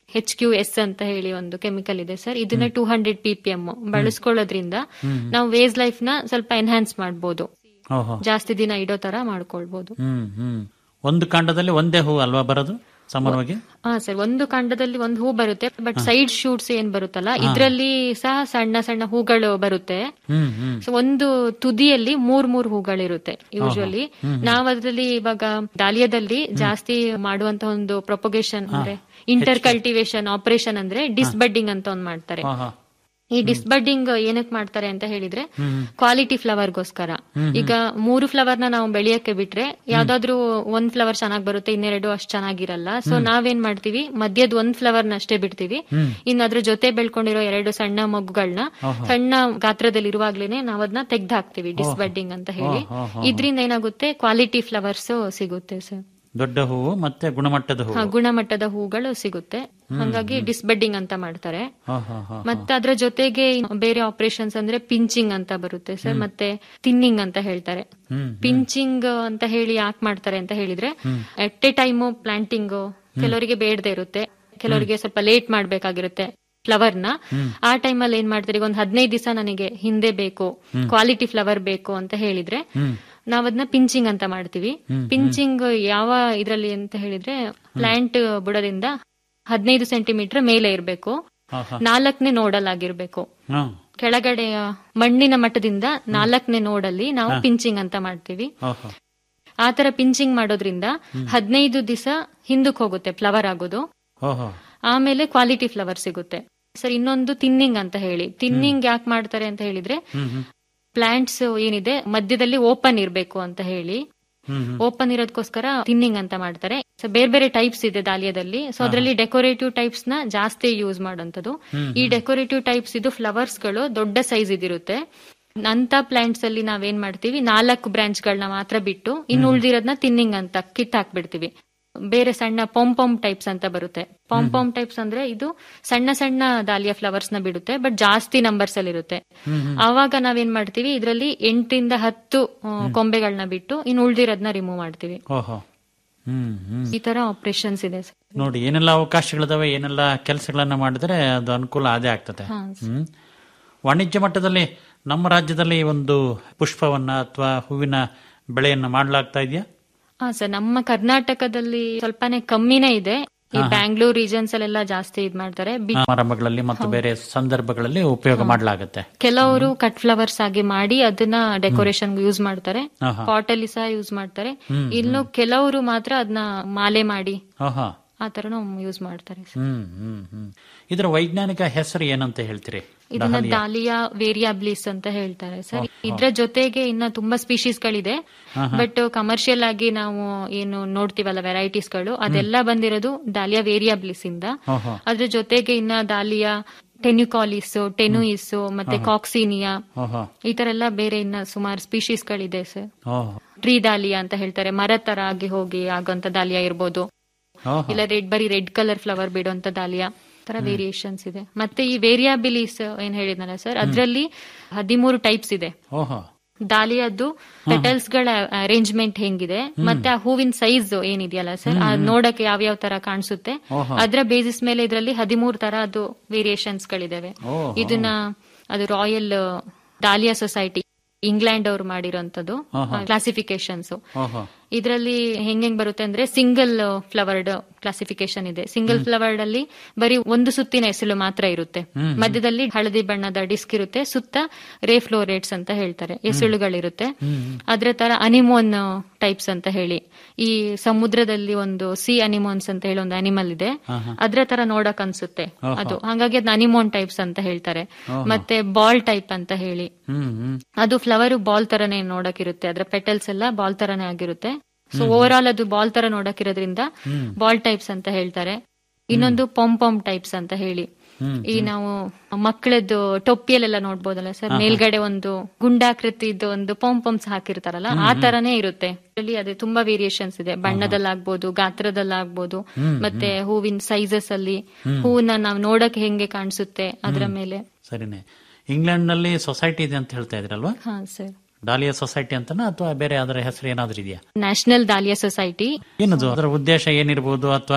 ಹೆಚ್ ಕ್ಯೂ ಎಸ್ ಅಂತ ಹೇಳಿ ಒಂದು ಕೆಮಿಕಲ್ ಇದೆ ಸರ್ ಇದನ್ನ two hundred P P M ಬಳಸ್ಕೊಳ್ಳೋದ್ರಿಂದ ನಾವು ವೇಸ್ ಲೈಫ್ ನ ಸ್ವಲ್ಪ ಎನ್ಹಾನ್ಸ್ ಮಾಡಬಹುದು ಓಹೋ ಜಾಸ್ತಿ ದಿನ ಇಡೋ ತರ ಮಾಡ್ಕೊಳ್ಬಹುದು ಹ್ಮ್ ಹ್ಮ್ ಒಂದು ಕಾಂಡದಲ್ಲಿ ಒಂದೇ ಹೂ ಅಲ್ವಾ ಬರೋದು ಸಾಮಾನ್ಯವಾಗಿ ಹಾ ಸರ್ ಒಂದು ಕಾಂಡದಲ್ಲಿ ಒಂದು ಹೂ ಬರುತ್ತೆ ಬಟ್ ಸೈಡ್ ಶೂಟ್ಸ್ ಏನ್ ಬರುತ್ತಲ್ಲ ಇದ್ರಲ್ಲಿ ಸಹ ಸಣ್ಣ ಸಣ್ಣ ಹೂಗಳು ಬರುತ್ತೆ ಹ್ಮ್ ಹ್ಮ್ ಸೊ ಒಂದು ತುದಿಯಲ್ಲಿ ಮೂರ್ ಮೂರ್ ಹೂಗಳಿರುತ್ತೆ ಯೂಶುವಲಿ ನಾವ್ ಅದ್ರಲ್ಲಿ ಇವಾಗ ಡಾಲಿಯಾದಲ್ಲಿ ಜಾಸ್ತಿ ಮಾಡುವಂತ ಒಂದು ಪ್ರೊಪಗೇಶನ್ ಅಂದ್ರೆ ಇಂಟರ್ ಕಲ್ಟಿವೇಶನ್ ಆಪರೇಷನ್ ಅಂದ್ರೆ ಡಿಸ್ಬಡ್ಡಿಂಗ್ ಅಂತ ಒಂದ್ ಮಾಡ್ತಾರೆ ಹಾ ಹಾ ಈ ಡಿಸ್ಬಡ್ಡಿಂಗ್ ಏನಕ್ ಮಾಡ್ತಾರೆ ಅಂತ ಹೇಳಿದ್ರೆ ಕ್ವಾಲಿಟಿ ಫ್ಲವರ್ಗೋಸ್ಕರ ಈಗ ಮೂರು ಫ್ಲವರ್ ನ ನಾವು ಬೆಳೆಯಕ್ಕೆ ಬಿಟ್ರೆ ಯಾವ್ದಾದ್ರು ಒಂದ್ ಫ್ಲವರ್ ಚೆನ್ನಾಗ್ ಬರುತ್ತೆ ಇನ್ನೆರಡು ಅಷ್ಟ್ ಚೆನ್ನಾಗಿರಲ್ಲ ಸೊ ನಾವೇನ್ ಮಾಡ್ತೀವಿ ಮಧ್ಯದ ಒಂದ್ ಫ್ಲವರ್ ನ ಅಷ್ಟೇ ಬಿಡ್ತೀವಿ ಇನ್ನು ಅದ್ರ ಜೊತೆ ಬೆಳ್ಕೊಂಡಿರೋ ಎರಡು ಸಣ್ಣ ಮಗುಗಳನ್ನ ಸಣ್ಣ ಗಾತ್ರದಲ್ಲಿ ಇರುವಾಗ್ಲೇನೆ ನಾವ್ ಅದನ್ನ ತೆಗ್ದು ಹಾಕ್ತಿವಿ ಡಿಸ್ಬಡ್ಡಿಂಗ್ ಅಂತ ಹೇಳಿ ಇದ್ರಿಂದ ಏನಾಗುತ್ತೆ ಕ್ವಾಲಿಟಿ ಫ್ಲವರ್ಸ್ ಸಿಗುತ್ತೆ ಸರ್ ದೊಡ್ಡ ಹೂವು ಮತ್ತೆ ಗುಣಮಟ್ಟದ ಹೂವು ಹಾ, ಗುಣಮಟ್ಟದ ಹೂಗಳು ಸಿಗುತ್ತೆ ಹಂಗಾಗಿ ಡಿಸ್ಬಡ್ಡಿಂಗ್ ಅಂತ ಮಾಡ್ತಾರೆ ಹಾ ಹಾ ಹಾ ಮತ್ತೆ ಅದ್ರ ಜೊತೆಗೆ ಬೇರೆ ಆಪರೇಷನ್ಸ್ ಅಂದ್ರೆ ಪಿಂಚಿಂಗ್ ಅಂತ ಬರುತ್ತೆ ಸರ್ ಮತ್ತೆ ತಿನ್ನಿಂಗ್ ಅಂತ ಹೇಳ್ತಾರೆ ಹ್ಮ್ ಪಿಂಚಿಂಗ್ ಅಂತ ಹೇಳಿ ಯಾಕೆ ಮಾಡ್ತಾರೆ ಅಂತ ಹೇಳಿದ್ರೆ ಎಟ್ ಎ ಟೈಮ್ ಪ್ಲಾಂಟಿಂಗ್ ಕೆಲವರಿಗೆ ಬೇಡದೆ ಇರುತ್ತೆ ಕೆಲವರಿಗೆ ಸ್ವಲ್ಪ ಲೇಟ್ ಮಾಡ್ಬೇಕಾಗಿರುತ್ತೆ ಫ್ಲವರ್ ನ ಆ ಟೈಮಲ್ಲಿ ಏನ್ ಮಾಡ್ತಾರೆ ಈಗ ಒಂದು ಹದಿನೈದು ದಿವಸ ನನಗೆ ಹಿಂದೆ ಬೇಕು ಕ್ವಾಲಿಟಿ ಫ್ಲವರ್ ಬೇಕು ಅಂತ ಹೇಳಿದ್ರೆ ನಾವ್ ಅದನ್ನ ಪಿಂಚಿಂಗ್ ಅಂತ ಮಾಡ್ತೀವಿ ಪಿಂಚಿಂಗ್ ಯಾವ ಇದ್ರಲ್ಲಿ ಅಂತ ಹೇಳಿದ್ರೆ ಪ್ಲಾಂಟ್ ಬುಡದಿಂದ ಹದಿನೈದು ಸೆಂಟಿಮೀಟರ್ ಮೇಲೆ ಇರಬೇಕು ಹಾ ಹಾ ನಾಲ್ಕನೇ ನೋಡಲ್ ಆಗಿರ್ಬೇಕು ಹಾ ಕೆಳಗಡೆಯ ಮಣ್ಣಿನ ಮಟ್ಟದಿಂದ ನಾಲ್ಕನೇ ನೋಡಲ್ಲಿ ನಾವು ಪಿಂಚಿಂಗ್ ಅಂತ ಮಾಡ್ತೀವಿ ಹಾ ಹಾ ಆ ತರ ಪಿಂಚಿಂಗ್ ಮಾಡೋದ್ರಿಂದ ಹದಿನೈದು ದಿವಸ ಹಿಂದಕ್ಕೆ ಹೋಗುತ್ತೆ ಫ್ಲವರ್ ಆಗೋದು ಓಹೋ ಆಮೇಲೆ ಕ್ವಾಲಿಟಿ ಫ್ಲವರ್ ಸಿಗುತ್ತೆ ಸರ್ ಇನ್ನೊಂದು ತಿನ್ನಿಂಗ್ ಅಂತ ಹೇಳಿ ತಿನ್ನಿಂಗ್ ಯಾಕೆ ಮಾಡ್ತಾರೆ ಅಂತ ಹೇಳಿದ್ರೆ ಹ್ಮ್ ಹ್ಮ್ ಪ್ಲಾಂಟ್ಸ್ ಏನಿದೆ ಮಧ್ಯದಲ್ಲಿ ಓಪನ್ ಇರಬೇಕು ಅಂತ ಹೇಳಿ ಹ್ಮ್ ಹ್ಮ್ ಓಪನ್ ಇರೋದಕ್ಕೋಸ್ಕರ ತಿನ್ನಿಂಗ್ ಅಂತ ಮಾಡ್ತಾರೆ ಸೊ ಬೇರೆ ಬೇರೆ ಟೈಪ್ಸ್ ಇದೆ ದಾಲಿಯಾದಲ್ಲಿ ಸೊ ಅದರಲ್ಲಿ ಡೆಕೋರೇಟಿವ್ ಟೈಪ್ಸ್ ನ ಜಾಸ್ತಿ ಯೂಸ್ ಮಾಡೋಂಥದ್ದು ಈ ಡೆಕೋರೇಟಿವ್ ಟೈಪ್ಸ್ ಇದು ಫ್ಲವರ್ಸ್ ಗಳು ದೊಡ್ಡ ಸೈಜ್ ಇದಿರುತ್ತೆ ಅಂತ ಪ್ಲಾಂಟ್ಸ್ ಅಲ್ಲಿ ನಾವೇನ್ ಮಾಡ್ತೀವಿ ನಾಲ್ಕು ಬ್ರಾಂಚ್ ಗಳನ್ನ ಮಾತ್ರ ಬಿಟ್ಟು ಇನ್ನು ಉಳ್ದಿರೋದನ್ನ ತಿನ್ನಿಂಗ್ ಅಂತ ಕಿತ್ ಹಾಕ್ಬಿಡ್ತೀವಿ ಬೇರೆ ಸಣ್ಣ ಪೊಂಪೊಮ್ ಟೈಪ್ಸ್ ಅಂತ ಬರುತ್ತೆ ಪೊಂಪೊಮ್ ಟೈಪ್ಸ್ ಅಂದ್ರೆ ಇದು ಸಣ್ಣ ಸಣ್ಣ ದಾಲಿಯಾ ಫ್ಲವರ್ಸ್ ನ ಬಿಡುತ್ತೆ ಬಟ್ ಜಾಸ್ತಿ ನಂಬರ್ಸ್ ಅಲ್ಲಿ ಇರುತ್ತೆ ಆವಾಗ ನಾವೇನ್ ಮಾಡ್ತೀವಿ ಇದರಲ್ಲಿ ಎಂಟರಿಂದ ಹತ್ತು ಆ, ಕೊಂಬೆಗಳನ್ನ ಬಿಟ್ಟು ಇನ್ನು ಉಳ್ದಿರೋದನ್ನ ರಿಮೂವ್ ಮಾಡ್ತೀವಿ ಓಹೋ ಹ್ಮ್ ಹ್ಮ್ ಈ ತರ ಆಪರೇಷನ್ಸ್ ಇದೆ ಸರ್ ನೋಡಿ ಏನೆಲ್ಲ ಅವಕಾಶಗಳಿದಾವೆ ಏನೆಲ್ಲ ಕೆಲಸಗಳನ್ನ ಮಾಡಿದ್ರೆ ಅದು ಅನುಕೂಲ ಅದೇ ಆಗ್ತದೆ ಹಾ, ಹ್ಮ್ ವಾಣಿಜ್ಯ ಮಟ್ಟದಲ್ಲಿ ನಮ್ಮ ರಾಜ್ಯದಲ್ಲಿ ಈ ಒಂದು ಪುಷ್ಪವನ್ನ ಅಥವಾ ಹೂವಿನ ಬೆಳೆಯನ್ನ ಮಾಡಲಾಗ್ತಾ ಇದೆಯಾ ಹಾ ಸರ್ ನಮ್ಮ ಕರ್ನಾಟಕದಲ್ಲಿ ಸ್ವಲ್ಪನೇ ಕಮ್ಮಿನೇ ಇದೆ ಈ ಬ್ಯಾಂಗ್ಳೂರ್ ರೀಜನ್ಸ್ ಅಲ್ಲೆಲ್ಲ ಜಾಸ್ತಿ ಇದ್ ಮಾಡ್ತಾರೆ ಬಿ- ಸಮಾರಂಭಗಳಲ್ಲಿ ಮತ್ತು ಬೇರೆ ಸಂದರ್ಭಗಳಲ್ಲಿ ಉಪಯೋಗ ಮಾಡಲಾಗುತ್ತೆ ಕೆಲವರು ಕಟ್ ಫ್ಲವರ್ಸ್ ಆಗಿ ಮಾಡಿ ಅದನ್ನ ಡೆಕೋರೇಷನ್ ಯೂಸ್ ಮಾಡ್ತಾರೆ ಆಹಾ. ಪಾಟ್ ಅಲ್ಲಿ ಸಹ ಯೂಸ್ ಮಾಡ್ತಾರೆ ಇನ್ನು ಕೆಲವರು ಮಾತ್ರ ಅದನ್ನ ಮಾಲೆ ಮಾಡಿ ಆಹಾ ಆ ತರನು ಯೂಸ್ ಮಾಡ್ತಾರೆ ಸರ್. ಹ್ಮ್ ಹ್ಮ್ ಹ್ಮ್ ಇದರ ವೈಜ್ಞಾನಿಕ ಹೆಸರು ಏನಂತ ಹೇಳ್ತೀರಿ ಇದನ್ನ ಡಾಲಿಯಾ ವೇರಿಯಾಬ್ಲಿಸ್ ಅಂತ ಹೇಳ್ತಾರೆ ಸರ್ ಇದ್ರ ಜೊತೆಗೆ ಇನ್ನ ತುಂಬಾ ಸ್ಪೀಶೀಸ್ ಗಳಿದೆ ಬಟ್ ಕಮರ್ಷಿಯಲ್ ಆಗಿ ನಾವು ಏನು ನೋಡ್ತೀವಲ್ಲ ವೆರೈಟೀಸ್ ಗಳು ಅದೆಲ್ಲ ಬಂದಿರೋದು ಡಾಲಿಯಾ ವೇರಿಯಾಬ್ಲಿಸ್ ಇಂದ ಓಹೋ ಅದ್ರ ಜೊತೆಗೆ ಇನ್ನ ಡಾಲಿಯಾ ಟೆನ್ಯುಕಾಲಿಸ್ ಟೆನುಯಿಸ್ ಮತ್ತೆ ಕಾಕ್ಸಿನಿಯಾ ಓಹೋ ಈ ತರ ಎಲ್ಲ ಬೇರೆ ಇನ್ನ ಸುಮಾರು ಸ್ಪೀಶೀಸ್ ಗಳಿದೆ ಸರ್ ಓಹೋ ಟ್ರೀ ಡಾಲಿಯಾ ಅಂತ ಹೇಳ್ತಾರೆ ಮರ ತರ ಆಗಿ ಹೋಗಿ ಆಗೋಂತ ಡಾಲಿಯಾ ಇರ್ಬೋದು ಓಹೋ ಇಲ್ಲ ರೆಡ್ ಬರೀ ರೆಡ್ ಕಲರ್ ಫ್ಲವರ್ ಬಿಡುವಂತ ಡಾಲಿಯಾ ತರ ವೇರಿಯೇಷನ್ಸ್ ಇದೆ ಮತ್ತೆ ಈ ವೇರಿಯಾಬಿಲಿಸ್ ಏನ್ ಹೇಳಿದ್ನಲ್ಲ ಸರ್ ಅದರಲ್ಲಿ ಹದಿಮೂರು ಟೈಪ್ಸ್ ಇದೆ ಓಹೋ ಡಾಲಿಯಾದ್ದು ಪೆಟಲ್ಸ್ ಗಳ ಅರೇಂಜ್ಮೆಂಟ್ ಹೆಂಗಿದೆ ಮತ್ತೆ ಆ ಹೂವಿನ ಸೈಜ್ ಏನಿದೆಯಲ್ಲ ಸರ್ ಅದ್ ನೋಡಕ್ಕೆ ಯಾವ್ಯಾವ ತರ ಕಾಣಿಸುತ್ತೆ ಓಹೋ. ಅದ್ರ ಬೇಸಿಸ್ ಮೇಲೆ ಇದರಲ್ಲಿ ಹದಿಮೂರು ತರ ಅದು ವೇರಿಯೇಷನ್ಸ್ ಗಳಿದಾವೆ ಓಹೋ. ಇದನ್ನ ಅದು ರಾಯಲ್ ಡಾಲಿಯಾ ಸೊಸೈಟಿ ಇಂಗ್ಲೆಂಡ್ ಅವ್ರು ಮಾಡಿರೋಂಥದ್ದು ಕ್ಲಾಸಿಫಿಕೇಶನ್ಸ್ ಓಹೋ ಇದರಲ್ಲಿ ಹೆಂಗ್ ಬರುತ್ತೆ ಅಂದ್ರೆ ಸಿಂಗಲ್ ಫ್ಲವರ್ಡ್ ಕ್ಲಾಸಿಫಿಕೇಶನ್ ಇದೆ ಸಿಂಗಲ್ ಫ್ಲವರ್ಡ್ ಅಲ್ಲಿ ಬರೀ ಒಂದು ಸುತ್ತಿನ ಎಸಳು ಮಾತ್ರ ಇರುತ್ತೆ ಮಧ್ಯದಲ್ಲಿ ಹಳದಿ ಬಣ್ಣದ ಡಿಸ್ಕ್ ಇರುತ್ತೆ ಸುತ್ತ ರೇ ಫ್ಲೋರೇಟ್ಸ್ ಅಂತ ಹೇಳ್ತಾರೆ ಎಸಳುಗಳಿರುತ್ತೆ ಅದ್ರ ತರ ಅನಿಮೋನ್ ಟೈಪ್ಸ್ ಅಂತ ಹೇಳಿ ಈ ಸಮುದ್ರದಲ್ಲಿ ಒಂದು ಸಿ ಅನಿಮೋನ್ಸ್ ಅಂತ ಹೇಳಿ ಒಂದು ಅನಿಮಲ್ ಇದೆ ಅದ್ರ ತರ ನೋಡಕ್ ಅನ್ಸುತ್ತೆ ಅದು ಹಾಗಾಗಿ ಅದನ್ನ ಅನಿಮೋನ್ ಟೈಪ್ಸ್ ಅಂತ ಹೇಳ್ತಾರೆ ಮತ್ತೆ ಬಾಲ್ ಟೈಪ್ ಅಂತ ಹೇಳಿ ಹ್ಮ್ ಹ್ಮ್ ಅದು ಫ್ಲವರ್ ಬಾಲ್ ತರನೇ ನೋಡಕ್ಕಿರುತ್ತೆ ಅದ್ರ ಪೆಟಲ್ಸ್ ಎಲ್ಲ ಬಾಲ್ ತರನೇ ಆಗಿರುತ್ತೆ ಸೊ ಓವರ್ ಆಲ್ ಅದು ಬಾಲ್ ತರ ನೋಡಕ್ಕಿರೋದ್ರಿಂದ ಬಾಲ್ ಟೈಪ್ಸ್ ಅಂತ ಹೇಳ್ತಾರೆ ಇನ್ನೊಂದು ಪೊಂಪೊಮ್ ಟೈಪ್ಸ್ ಅಂತ ಹೇಳಿ ಈ ನಾವು ಮಕ್ಕಳದ್ದು ಟೊಪ್ಪಿಯಲ್ಲೆಲ್ಲ ನೋಡ್ಬೋದಲ್ಲ ಸರ್ ಮೇಲ್ಗಡೆ ಒಂದು ಗುಂಡಾಕೃತಿದ್ದು ಒಂದು ಪೊಂಪೊಮ್ಸ್ ಹಾಕಿರ್ತಾರಲ್ಲ ಆ ತರನೇ ಇರುತ್ತೆ ಅಲ್ಲಿ ಅದೇ ತುಂಬಾ ವೇರಿಯೇಷನ್ಸ್ ಇದೆ ಬಣ್ಣದಲ್ಲಾಗ್ಬೋದು ಗಾತ್ರದಲ್ಲಾಗ್ಬೋದು ಮತ್ತೆ ಹೂವಿನ ಸೈಜಸ್ ಅಲ್ಲಿ ಹೂವನ್ನ ನಾವು ನೋಡಕ್ ಹೆಂಗೆ ಕಾಣಿಸುತ್ತೆ ಅದ್ರ ಮೇಲೆ ಸರಿನೇ ಇಂಗ್ಲೆಂಡ್ ನಲ್ಲಿ ಸೊಸೈಟಿ ಇದೆ ಅಂತ ಹೇಳ್ತಾ ಇದ್ರಲ್ವಾ ಹಾ ಸರ್ ಡಾಲಿಯಾ ಸೊಸೈಟಿ ಅಂತನಾ ಅಥವಾ ಬೇರೆ ಅದರ ಹೆಸರು ಏನಾದ್ರೂ ಇದೆಯಾ ನ್ಯಾಷನಲ್ ದಾಲಿಯಾ ಸೊಸೈಟಿ ಏನದು ಅದರ ಉದ್ದೇಶ ಏನಿರ್ಬೋದು ಅಥವಾ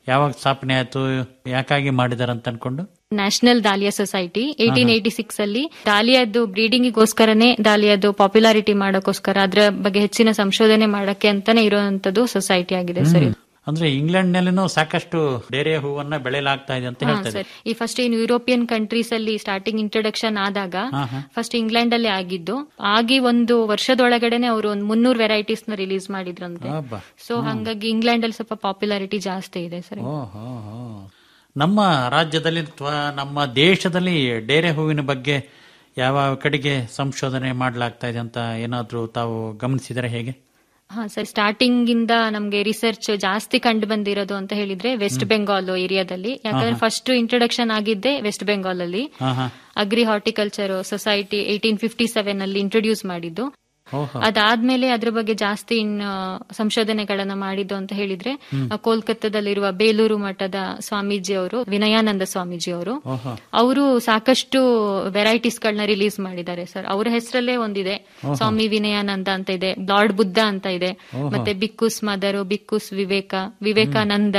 ಯಾವಾಗ ಸ್ಥಾಪನೆ ಆಯ್ತು ಯಾಕಾಗಿ ಮಾಡಿದಾರೆ ಅಂತ ಅನ್ಕೊಂಡು national dahlia society eighteen eighty six ಅಲ್ಲಿ ದಾಲಿಯಾದ್ದು ಬ್ರೀಡಿಂಗಿಗೋಸ್ಕರನೇ ದಾಲಿಯಾದ್ದು ಪಾಪ್ಯುಲಾರಿಟಿ ಮಾಡೋಕ್ಕೋಸ್ಕರ ಅದ್ರ ಬಗ್ಗೆ ಹೆಚ್ಚಿನ ಸಂಶೋಧನೆ ಮಾಡಕ್ಕೆ ಅಂತಾನೆ ಇರುವಂತದ್ದು ಸೊಸೈಟಿ ಆಗಿದೆ ಸರ್ ಇದು. ಅಂದ್ರೆ ಇಂಗ್ಲೆಂಡ್ ನಲ್ಲಿನೂ ಸಾಕಷ್ಟು ಡೇರೆ ಹೂವನ್ನ ಬೆಳೆಯಲಾಗ್ತಾ ಇದೆ ಅಂತ ಹಾ, ಹೇಳ್ತಾರೆ ಸರ್ ಈ ಫಸ್ಟ್ ಏನು ಯುರೋಪಿಯನ್ ಕಂಟ್ರೀಸ್ ಅಲ್ಲಿ ಸ್ಟಾರ್ಟಿಂಗ್ ಇಂಟ್ರೊಡಕ್ಷನ್ ಆದಾಗ ಹಾ, ಹಾ. ಫಸ್ಟ್ ಇಂಗ್ಲೆಂಡ್ ಅಲ್ಲಿ ಆಗಿದ್ದು ಆಗಿ ಒಂದು ವರ್ಷದೊಳಗಡೆನೆ ಅವರು ಒಂದು ಮುನ್ನೂರು ವೆರೈಟೀಸ್ ನ ರಿಲೀಸ್ ಮಾಡಿದ್ರಂತೆ ಅಬ್ಬಾ. ಸೊ ಹಂಗಾಗಿ ಇಂಗ್ಲೆಂಡ್ ಅಲ್ಲಿ ಸ್ವಲ್ಪ ಪಾಪ್ಯುಲಾರಿಟಿ ಜಾಸ್ತಿ ಇದೆ ಸರ್ ಓ, ಹೋ, ಹೋ. ನಮ್ಮ ರಾಜ್ಯದಲ್ಲಿ ಅಥವಾ ನಮ್ಮ ದೇಶದಲ್ಲಿ ಡೇರೆ ಹೂವಿನ ಬಗ್ಗೆ ಯಾವ ಕಡೆಗೆ ಸಂಶೋಧನೆ ಮಾಡಲಾಗ್ತಾ ಇದೆ ಅಂತ ಏನಾದ್ರೂ ತಾವು ಗಮನಿಸಿದರೆ ಹೇಗೆ ಹಾ ಸರ್ ಸ್ಟಾರ್ಟಿಂಗ್ ಇಂದ ನಮ್ಗೆ ರಿಸರ್ಚ್ ಜಾಸ್ತಿ ಕಂಡು ಬಂದಿರೋದು ಅಂತ ಹೇಳಿದ್ರೆ ವೆಸ್ಟ್ ಬೆಂಗಾಲ್ ಏರಿಯಾದಲ್ಲಿ ಯಾಕಂದ್ರೆ ಫಸ್ಟ್ ಇಂಟ್ರೊಡಕ್ಷನ್ ಆಗಿದ್ದೆ ವೆಸ್ಟ್ ಬೆಂಗಾಲ್ ಅಲ್ಲಿ ಹಾ ಹಾ agri horticulture society eighteen fifty seven ಅಲ್ಲಿ ಇಂಟ್ರೊಡ್ಯೂಸ್ ಮಾಡಿದ್ದು ಓಹೋ ಅದಾದ್ಮೇಲೆ ಅದ್ರ ಬಗ್ಗೆ ಜಾಸ್ತಿ ಇನ್ನು ಸಂಶೋಧನೆಗಳನ್ನ ಮಾಡಿದ್ದು ಅಂತ ಹೇಳಿದ್ರೆ ಆ, ಕೋಲ್ಕತ್ತಾದಲ್ಲಿರುವ ಬೇಲೂರು ಮಠದ ಸ್ವಾಮೀಜಿ ಅವರು ವಿನಯಾನಂದ ಸ್ವಾಮೀಜಿ ಅವರು ಓಹೋ ಅವರು ಸಾಕಷ್ಟು ವೆರೈಟೀಸ್ ಗಳನ್ನ ರಿಲೀಸ್ ಮಾಡಿದ್ದಾರೆ ಸರ್ ಅವರ ಹೆಸರಲ್ಲೇ ಒಂದಿದೆ ಸ್ವಾಮಿ ವಿನಯಾನಂದ ಅಂತ ಇದೆ ಲಾರ್ಡ್ ಬುದ್ಧ ಅಂತ ಇದೆ ಮತ್ತೆ ಬಿಕ್ಕುಸ್ ಮದರು ಬಿಕ್ಕುಸ್ ವಿವೇಕ ವಿವೇಕಾನಂದ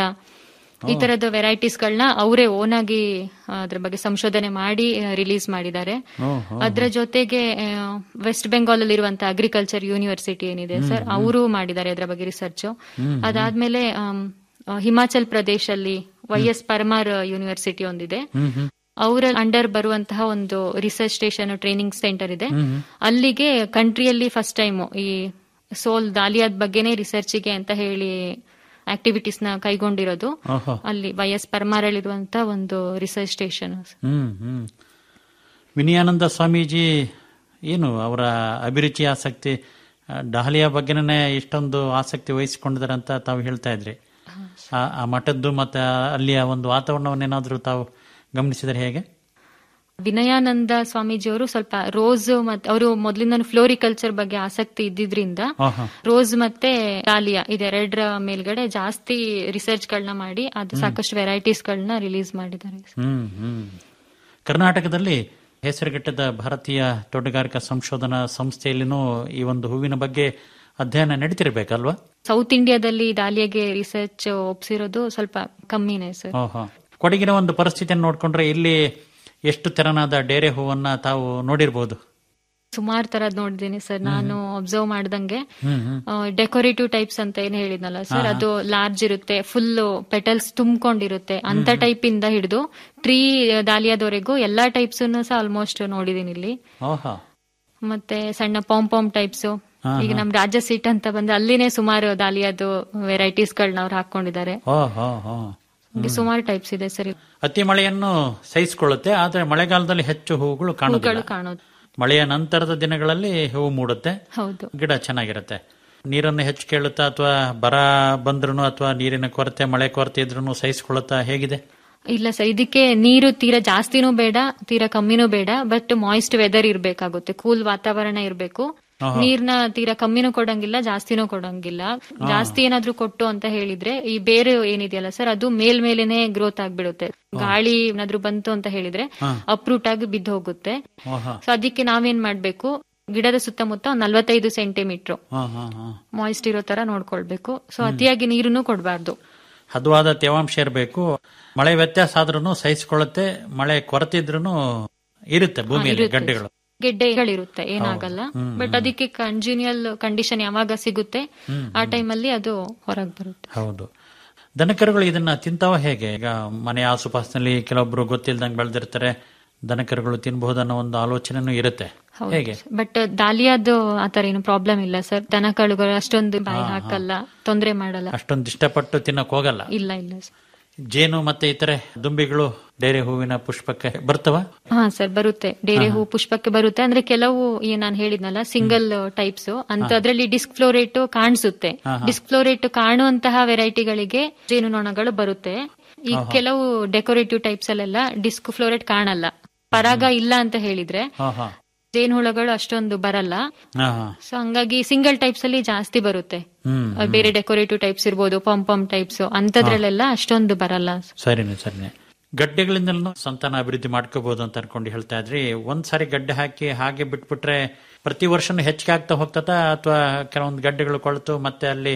ಈ ತರದ ವೆರೈಟೀಸ್ ಗಳನ್ನ ಅವರೇ ಓನ್ ಆಗಿ ಆ, ಅದ್ರ ಬಗ್ಗೆ ಸಂಶೋಧನೆ ಮಾಡಿ ರಿಲೀಸ್ ಮಾಡಿದ್ದಾರೆ ಓಹೋ ಅದ್ರ ಜೊತೆಗೆ ಆ, ವೆಸ್ಟ್ ಬೆಂಗಾಲ್ ಅಲ್ಲಿರುವಂತಹ ಅಗ್ರಿಕಲ್ಚರ್ ಯೂನಿವರ್ಸಿಟಿ ಏನಿದೆ ಸರ್ ಅವರು ಮಾಡಿದ್ದಾರೆ ಅದ್ರ ಬಗ್ಗೆ ರಿಸರ್ಚ್ ಅದಾದ್ಮೇಲೆ ಆಮ್, ಆ, ಹಿಮಾಚಲ್ ಪ್ರದೇಶಲ್ಲಿ ವೈ ಎಸ್ ಪರಮಾರ್ ಯೂನಿವರ್ಸಿಟಿ ಒಂದಿದೆ ಹ್ಮ್ ಹ್ಮ್ ಅವರ ಅಂಡರ್ ಬರುವಂತಹ ಒಂದು ರಿಸರ್ಚ್ ಸ್ಟೇಷನ್ ಟ್ರೈನಿಂಗ್ ಸೆಂಟರ್ ಇದೆ ಅಲ್ಲಿಗೆ ಕಂಟ್ರಿಯಲ್ಲಿ ಫಸ್ಟ್ ಟೈಮ್ ಈ ಸೋಲ್ ದಾಲಿಯಾದ ಬಗ್ಗೆನೇ ರಿಸರ್ಚ್ಗೆ ಅಂತ ಹೇಳಿ ಆಕ್ಟಿವಿಟೀಸ್ ನ ಕೈಗೊಂಡಿರೋದು ಓಹೋ ಅಲ್ಲಿ ವೈ ಎಸ್ ಪರಮಾರಲ್ಲಿರುವಂತ ಒಂದು ರಿಸರ್ಚ್ ಸ್ಟೇಷನ್ ಹ್ಮ್ ಹ್ಮ್ ವಿನಯಾನಂದ ಸ್ವಾಮೀಜಿ ಏನು ಅವರ ಅಭಿರುಚಿ ಆಸಕ್ತಿ ಆ, ಡಹಲಿಯಾ ಬಗ್ಗೆನೇ ಇಷ್ಟೊಂದು ಆಸಕ್ತಿ ವಹಿಸಿಕೊಂಡಿದ್ದಾರೆ ಅಂತ ತಾವು ಹೇಳ್ತಾ ಇದ್ರಿ ಆ ಆ ಮಠದ್ದು ಮತ್ತೆ ಅಲ್ಲಿಯ ಒಂದು ವಾತಾವರಣವನ್ನೇನಾದ್ರೂ ತಾವು ಗಮನಿಸಿದರೆ ಹೇಗೆ ವಿನಯಾನಂದ ಸ್ವಾಮೀಜಿ ಅವರು ಸ್ವಲ್ಪ ರೋಸ್ ಮತ್ತೆ ಅವರು ಮೊದಲಿಂದ ಫ್ಲೋರಿಕಲ್ಚರ್ ಬಗ್ಗೆ ಆಸಕ್ತಿ ಇದ್ದಿದ್ರಿಂದ ಓಹೋ ರೋಸ್ ಮತ್ತೆ ಡಾಲಿಯಾ ಇದೆರಡರ ಮೇಲ್ಗಡೆ ಜಾಸ್ತಿ ರಿಸರ್ಚ್ ಗಳನ್ನ ಮಾಡಿ ಅದು ಸಾಕಷ್ಟು ವೆರೈಟೀಸ್ ಗಳನ್ನ ರಿಲೀಸ್ ಮಾಡಿದ್ದಾರೆ ಹ್ಮ್ ಹ್ಮ್ ಕರ್ನಾಟಕದಲ್ಲಿ ಹೆಸರುಗೆಟ್ಟದ ಭಾರತೀಯ ತೋಟಗಾರಿಕಾ ಸಂಶೋಧನಾ ಸಂಸ್ಥೆಯಲ್ಲಿನೂ ಈ ಒಂದು ಹೂವಿನ ಬಗ್ಗೆ ಅಧ್ಯಯನ ನಡೀತಿರ್ಬೇಕಲ್ವಾ ಸೌತ್ ಇಂಡಿಯಾದಲ್ಲಿ ಡಾಲಿಯಾಗೆ ರಿಸರ್ಚ್ ಒಪ್ಸಿರೋದು ಸ್ವಲ್ಪ ಕಮ್ಮಿನೇ ಸರ್ ಓಹೋ ಕೊಡಗಿನ ಒಂದು ಪರಿಸ್ಥಿತಿಯನ್ನು ನೋಡ್ಕೊಂಡ್ರೆ ಇಲ್ಲಿ ಎಷ್ಟು ತೆರನಾದ ಡೇರೆ ಹೂವನ್ನ ತಾವು ನೋಡಿರ್ಬೋದು ಸುಮಾರು ತರದ್ ನೋಡಿದ್ದೀನಿ ಸರ್ ನಾನು ಅಬ್ಸರ್ವ್ ಮಾಡ್ದಂಗೆ ಹ್ಮ್ ಹ್ಮ್ ಡೆಕೋರೇಟಿವ್ ಟೈಪ್ಸ್ ಅಂತ ಏನ್ ಹೇಳಿದ್ನಲ್ಲ ಸರ್ ಅದು ಲಾರ್ಜ್ ಇರುತ್ತೆ ಫುಲ್ ಪೆಟಲ್ಸ್ ತುಂಬಿಕೊಂಡಿರುತ್ತೆ ಅಂತ ಟೈಪ್ ಇಂದ ಹಿಡಿದು ಟ್ರೀ ದಾಲಿಯಾದವರೆಗೂ ಎಲ್ಲಾ ಟೈಪ್ಸ್ ಸಹ ಆಲ್ಮೋಸ್ಟ್ ನೋಡಿದೀನಿ ಇಲ್ಲಿ ಓಹೋ ಮತ್ತೆ ಸಣ್ಣ ಪಾಮ್ ಪಾಮ್ ಟೈಪ್ಸ್ ಈಗ ನಮ್ ರಾಜ್ಯ ಸೀಟ್ ಅಂತ ಬಂದ್ರೆ ಅಲ್ಲಿನೇ ಸುಮಾರು ದಾಲಿಯಾದು ವೆರೈಟೀಸ್ ಗಳನ್ನ ಅವ್ರು ಹಾಕೊಂಡಿದ್ದಾರೆ ಓಹೋ ಹೋ ಹಂಗೆ ಸುಮಾರು ಟೈಪ್ಸ್ ಇದೆ ಸರ್ ಅತಿ ಮಳೆಯನ್ನು ಸಹಿಸಿಕೊಳ್ಳುತ್ತೆ ಆದ್ರೆ ಮಳೆಗಾಲದಲ್ಲಿ ಹೆಚ್ಚು ಹೂವುಗಳು ಕಾಣುವುದಿಲ್ಲ ಹೂಗಳು ಕಾಣೋದು ಮಳೆಯ ನಂತರದ ದಿನಗಳಲ್ಲಿ ಹೂವು ಮೂಡುತ್ತೆ ಹೌದು ಗಿಡ ಚೆನ್ನಾಗಿರುತ್ತೆ ನೀರನ್ನು ಹೆಚ್ಚು ಕೇಳುತ್ತಾ ಅಥವಾ ಬರ ಬಂದ್ರೂ ಅಥವಾ ನೀರಿನ ಕೊರತೆ ಮಳೆ ಕೊರತೆ ಇದ್ರೂ ಸಹಿಸಿಕೊಳ್ಳುತ್ತಾ ಹೇಗಿದೆ ಇಲ್ಲ ಸರ್ ಇದಕ್ಕೆ ನೀರು ತೀರಾ ಜಾಸ್ತಿನೂ ಬೇಡ ತೀರಾ ಕಮ್ಮಿನೂ ಬೇಡ ಬಟ್ ಮಾಯಿಸ್ಟ್ ವೆದರ್ ಇರ್ಬೇಕಾಗುತ್ತೆ ಕೂಲ್ ವಾತಾವರಣ ಇರ್ಬೇಕು ನೀರ್ನ ತೀರಾ ಕಮ್ಮಿನೂ ಕೊಡಂಗಿಲ್ಲ ಜಾಸ್ತಿನೂ ಕೊಡಂಗಿಲ್ಲ ಜಾಸ್ತಿ ಏನಾದ್ರೂ ಕೊಟ್ಟು ಅಂತ ಹೇಳಿದ್ರೆ ಈ ಬೇರೆ ಏನಿದೆಯಲ್ಲ ಸರ್ ಅದು ಮೇಲ್ಮೇಲೆನೆ ಗ್ರೋತ್ ಆಗ್ಬಿಡುತ್ತೆ ಗಾಳಿ ಏನಾದ್ರೂ ಬಂತು ಅಂತ ಹೇಳಿದ್ರೆ ಅಪ್ರೂಟ್ ಆಗಿ ಬಿದ್ದು ಹೋಗುತ್ತೆ ಓಹೋ ಸೊ ಅದಕ್ಕೆ ನಾವೇನ್ ಮಾಡ್ಬೇಕು ಗಿಡದ ಸುತ್ತಮುತ್ತ ಒಂದ್ ನಲ್ವತ್ತೈದು ಸೆಂಟಿಮೀಟರ್ ಹಾ ಹಾ ಹಾ ಮಾಯಿಸ್ಟ್ ಇರೋ ತರ ನೋಡ್ಕೊಳ್ಬೇಕು ಸೊ ಅತಿಯಾಗಿ ನೀರನ್ನು ಕೊಡಬಾರ್ದು ಹದವಾದ ತೇವಾಂಶ ಇರಬೇಕು ಮಳೆ ವ್ಯತ್ಯಾಸ ಆದ್ರೂ ಸಹಿಸಿಕೊಳ್ಳುತ್ತೆ ಮಳೆ ಕೊರತೆ ಇದ್ರೂ ಇರುತ್ತೆ ಭೂಮಿಯಲ್ಲಿ ಗಡ್ಡೆಗಳು ಗೆಡ್ಡೆಗಳಿರುತ್ತೆ ಏನಾಗಲ್ಲ ಬಟ್ ಅದಕ್ಕೆ ಕಂಜಿನಿಯಲ್ ಕಂಡೀಷನ್ ಯಾವಾಗ ಸಿಗುತ್ತೆ ಆ ಟೈಮಲ್ಲಿ ಅದು ಹೊರಗೆ ಬರುತ್ತೆ ಹೌದು ದನಕರುಗಳು ಇದನ್ನ ತಿಂತಾವ ಹೇಗೆ ಈಗ ಮನೆ ಆಸುಪಾಸಿನಲ್ಲಿ ಕೆಲವೊಬ್ರು ಗೊತ್ತಿಲ್ದಂಗೆ ಬೆಳೆದಿರ್ತಾರೆ ದನಕರುಗಳು ತಿನ್ಬಹುದನ್ನೋ ಒಂದು ಆಲೋಚನೆನೂ ಇರುತ್ತೆ ಹೇಗೆ ಬಟ್ ದಾಲಿಯಾದು ಆತರ ಏನು ಪ್ರಾಬ್ಲಮ್ ಇಲ್ಲ ಸರ್ ದನಕಳುಗಳು ಅಷ್ಟೊಂದು ಬಾಯಿ ಹಾಕಲ್ಲ ತೊಂದರೆ ಮಾಡಲ್ಲ ಅಷ್ಟೊಂದು ಇಷ್ಟಪಟ್ಟು ತಿನ್ನಕ್ ಹೋಗಲ್ಲ ಇಲ್ಲ ಇಲ್ಲ sir. ಜೇನು ಮತ್ತೆ ಇತರೆ ದುಂಬಿಗಳು ಡೇರೆ ಹೂವಿನ ಪುಷ್ಪಕ್ಕೆ ಬರ್ತವ ಹಾ ಸರ್ ಬರುತ್ತೆ ಡೇರೆ ಹೂ ಪುಷ್ಪಕ್ಕೆ ಬರುತ್ತೆ ಅಂದ್ರೆ ಕೆಲವು ಏನ್ ನಾನು ಹೇಳಿದ್ನಲ್ಲ ಸಿಂಗಲ್ ಟೈಪ್ಸ್ ಅಂತ ಅದ್ರಲ್ಲಿ ಡಿಸ್ಕ್ ಫ್ಲೋರೇಟ್ ಕಾಣಿಸುತ್ತೆ ಡಿಸ್ಕ್ ಫ್ಲೋರೇಟ್ ಕಾಣುವಂತಹ ವೆರೈಟಿಗಳಿಗೆ ಜೇನುನೊಣಗಳು ಬರುತ್ತೆ ಈ ಕೆಲವು ಡೆಕೋರೇಟಿವ್ ಟೈಪ್ಸ್ ಅಲ್ಲೆಲ್ಲ ಡಿಸ್ಕ್ ಫ್ಲೋರೇಟ್ ಕಾಣಲ್ಲ ಪರಾಗ ಇಲ್ಲ ಅಂತ ಹೇಳಿದ್ರೆ ಹಾ ಹಾ ಜೇನುಹುಳಗಳು ಅಷ್ಟೊಂದು ಬರಲ್ಲ ಹಾ ಹಾ ಸೊ ಹಂಗಾಗಿ ಸಿಂಗಲ್ ಟೈಪ್ಸ್ ಅಲ್ಲಿ ಜಾಸ್ತಿ ಬರುತ್ತೆ ಹ್ಮ್ ಅಹ್ ಬೇರೆ ಡೆಕೋರೇಟಿವ್ ಟೈಪ್ಸ್ ಇರ್ಬೋದು ಪಂಪ್ ಪಂಪ್ ಟೈಪ್ಸ್ ಅಂತದ್ರಲ್ಲೆಲ್ಲ ಅಷ್ಟೊಂದು ಬರಲ್ಲ ಸರಿನೆ ಸರಿನೆ ಗಡ್ಡೆಗಳಿಂದಲೂ ಸಂತಾನ ಅಭಿವೃದ್ಧಿ ಮಾಡ್ಕೋಬಹುದು ಅಂತ ಅನ್ಕೊಂಡು ಹೇಳ್ತಾ ಇದ್ರಿ ಒಂದ್ ಸಾರಿ ಗಡ್ಡೆ ಹಾಕಿ ಹಾಗೆ ಬಿಟ್ಬಿಟ್ರೆ ಪ್ರತಿ ವರ್ಷನೂ ಹೆಚ್ಚಿಗೆ ಆಗ್ತಾ ಹೋಗ್ತದ ಅಥವಾ ಕೆಲವೊಂದು ಗಡ್ಡೆಗಳು ಕೊಳ್ತು ಮತ್ತೆ ಅಲ್ಲಿ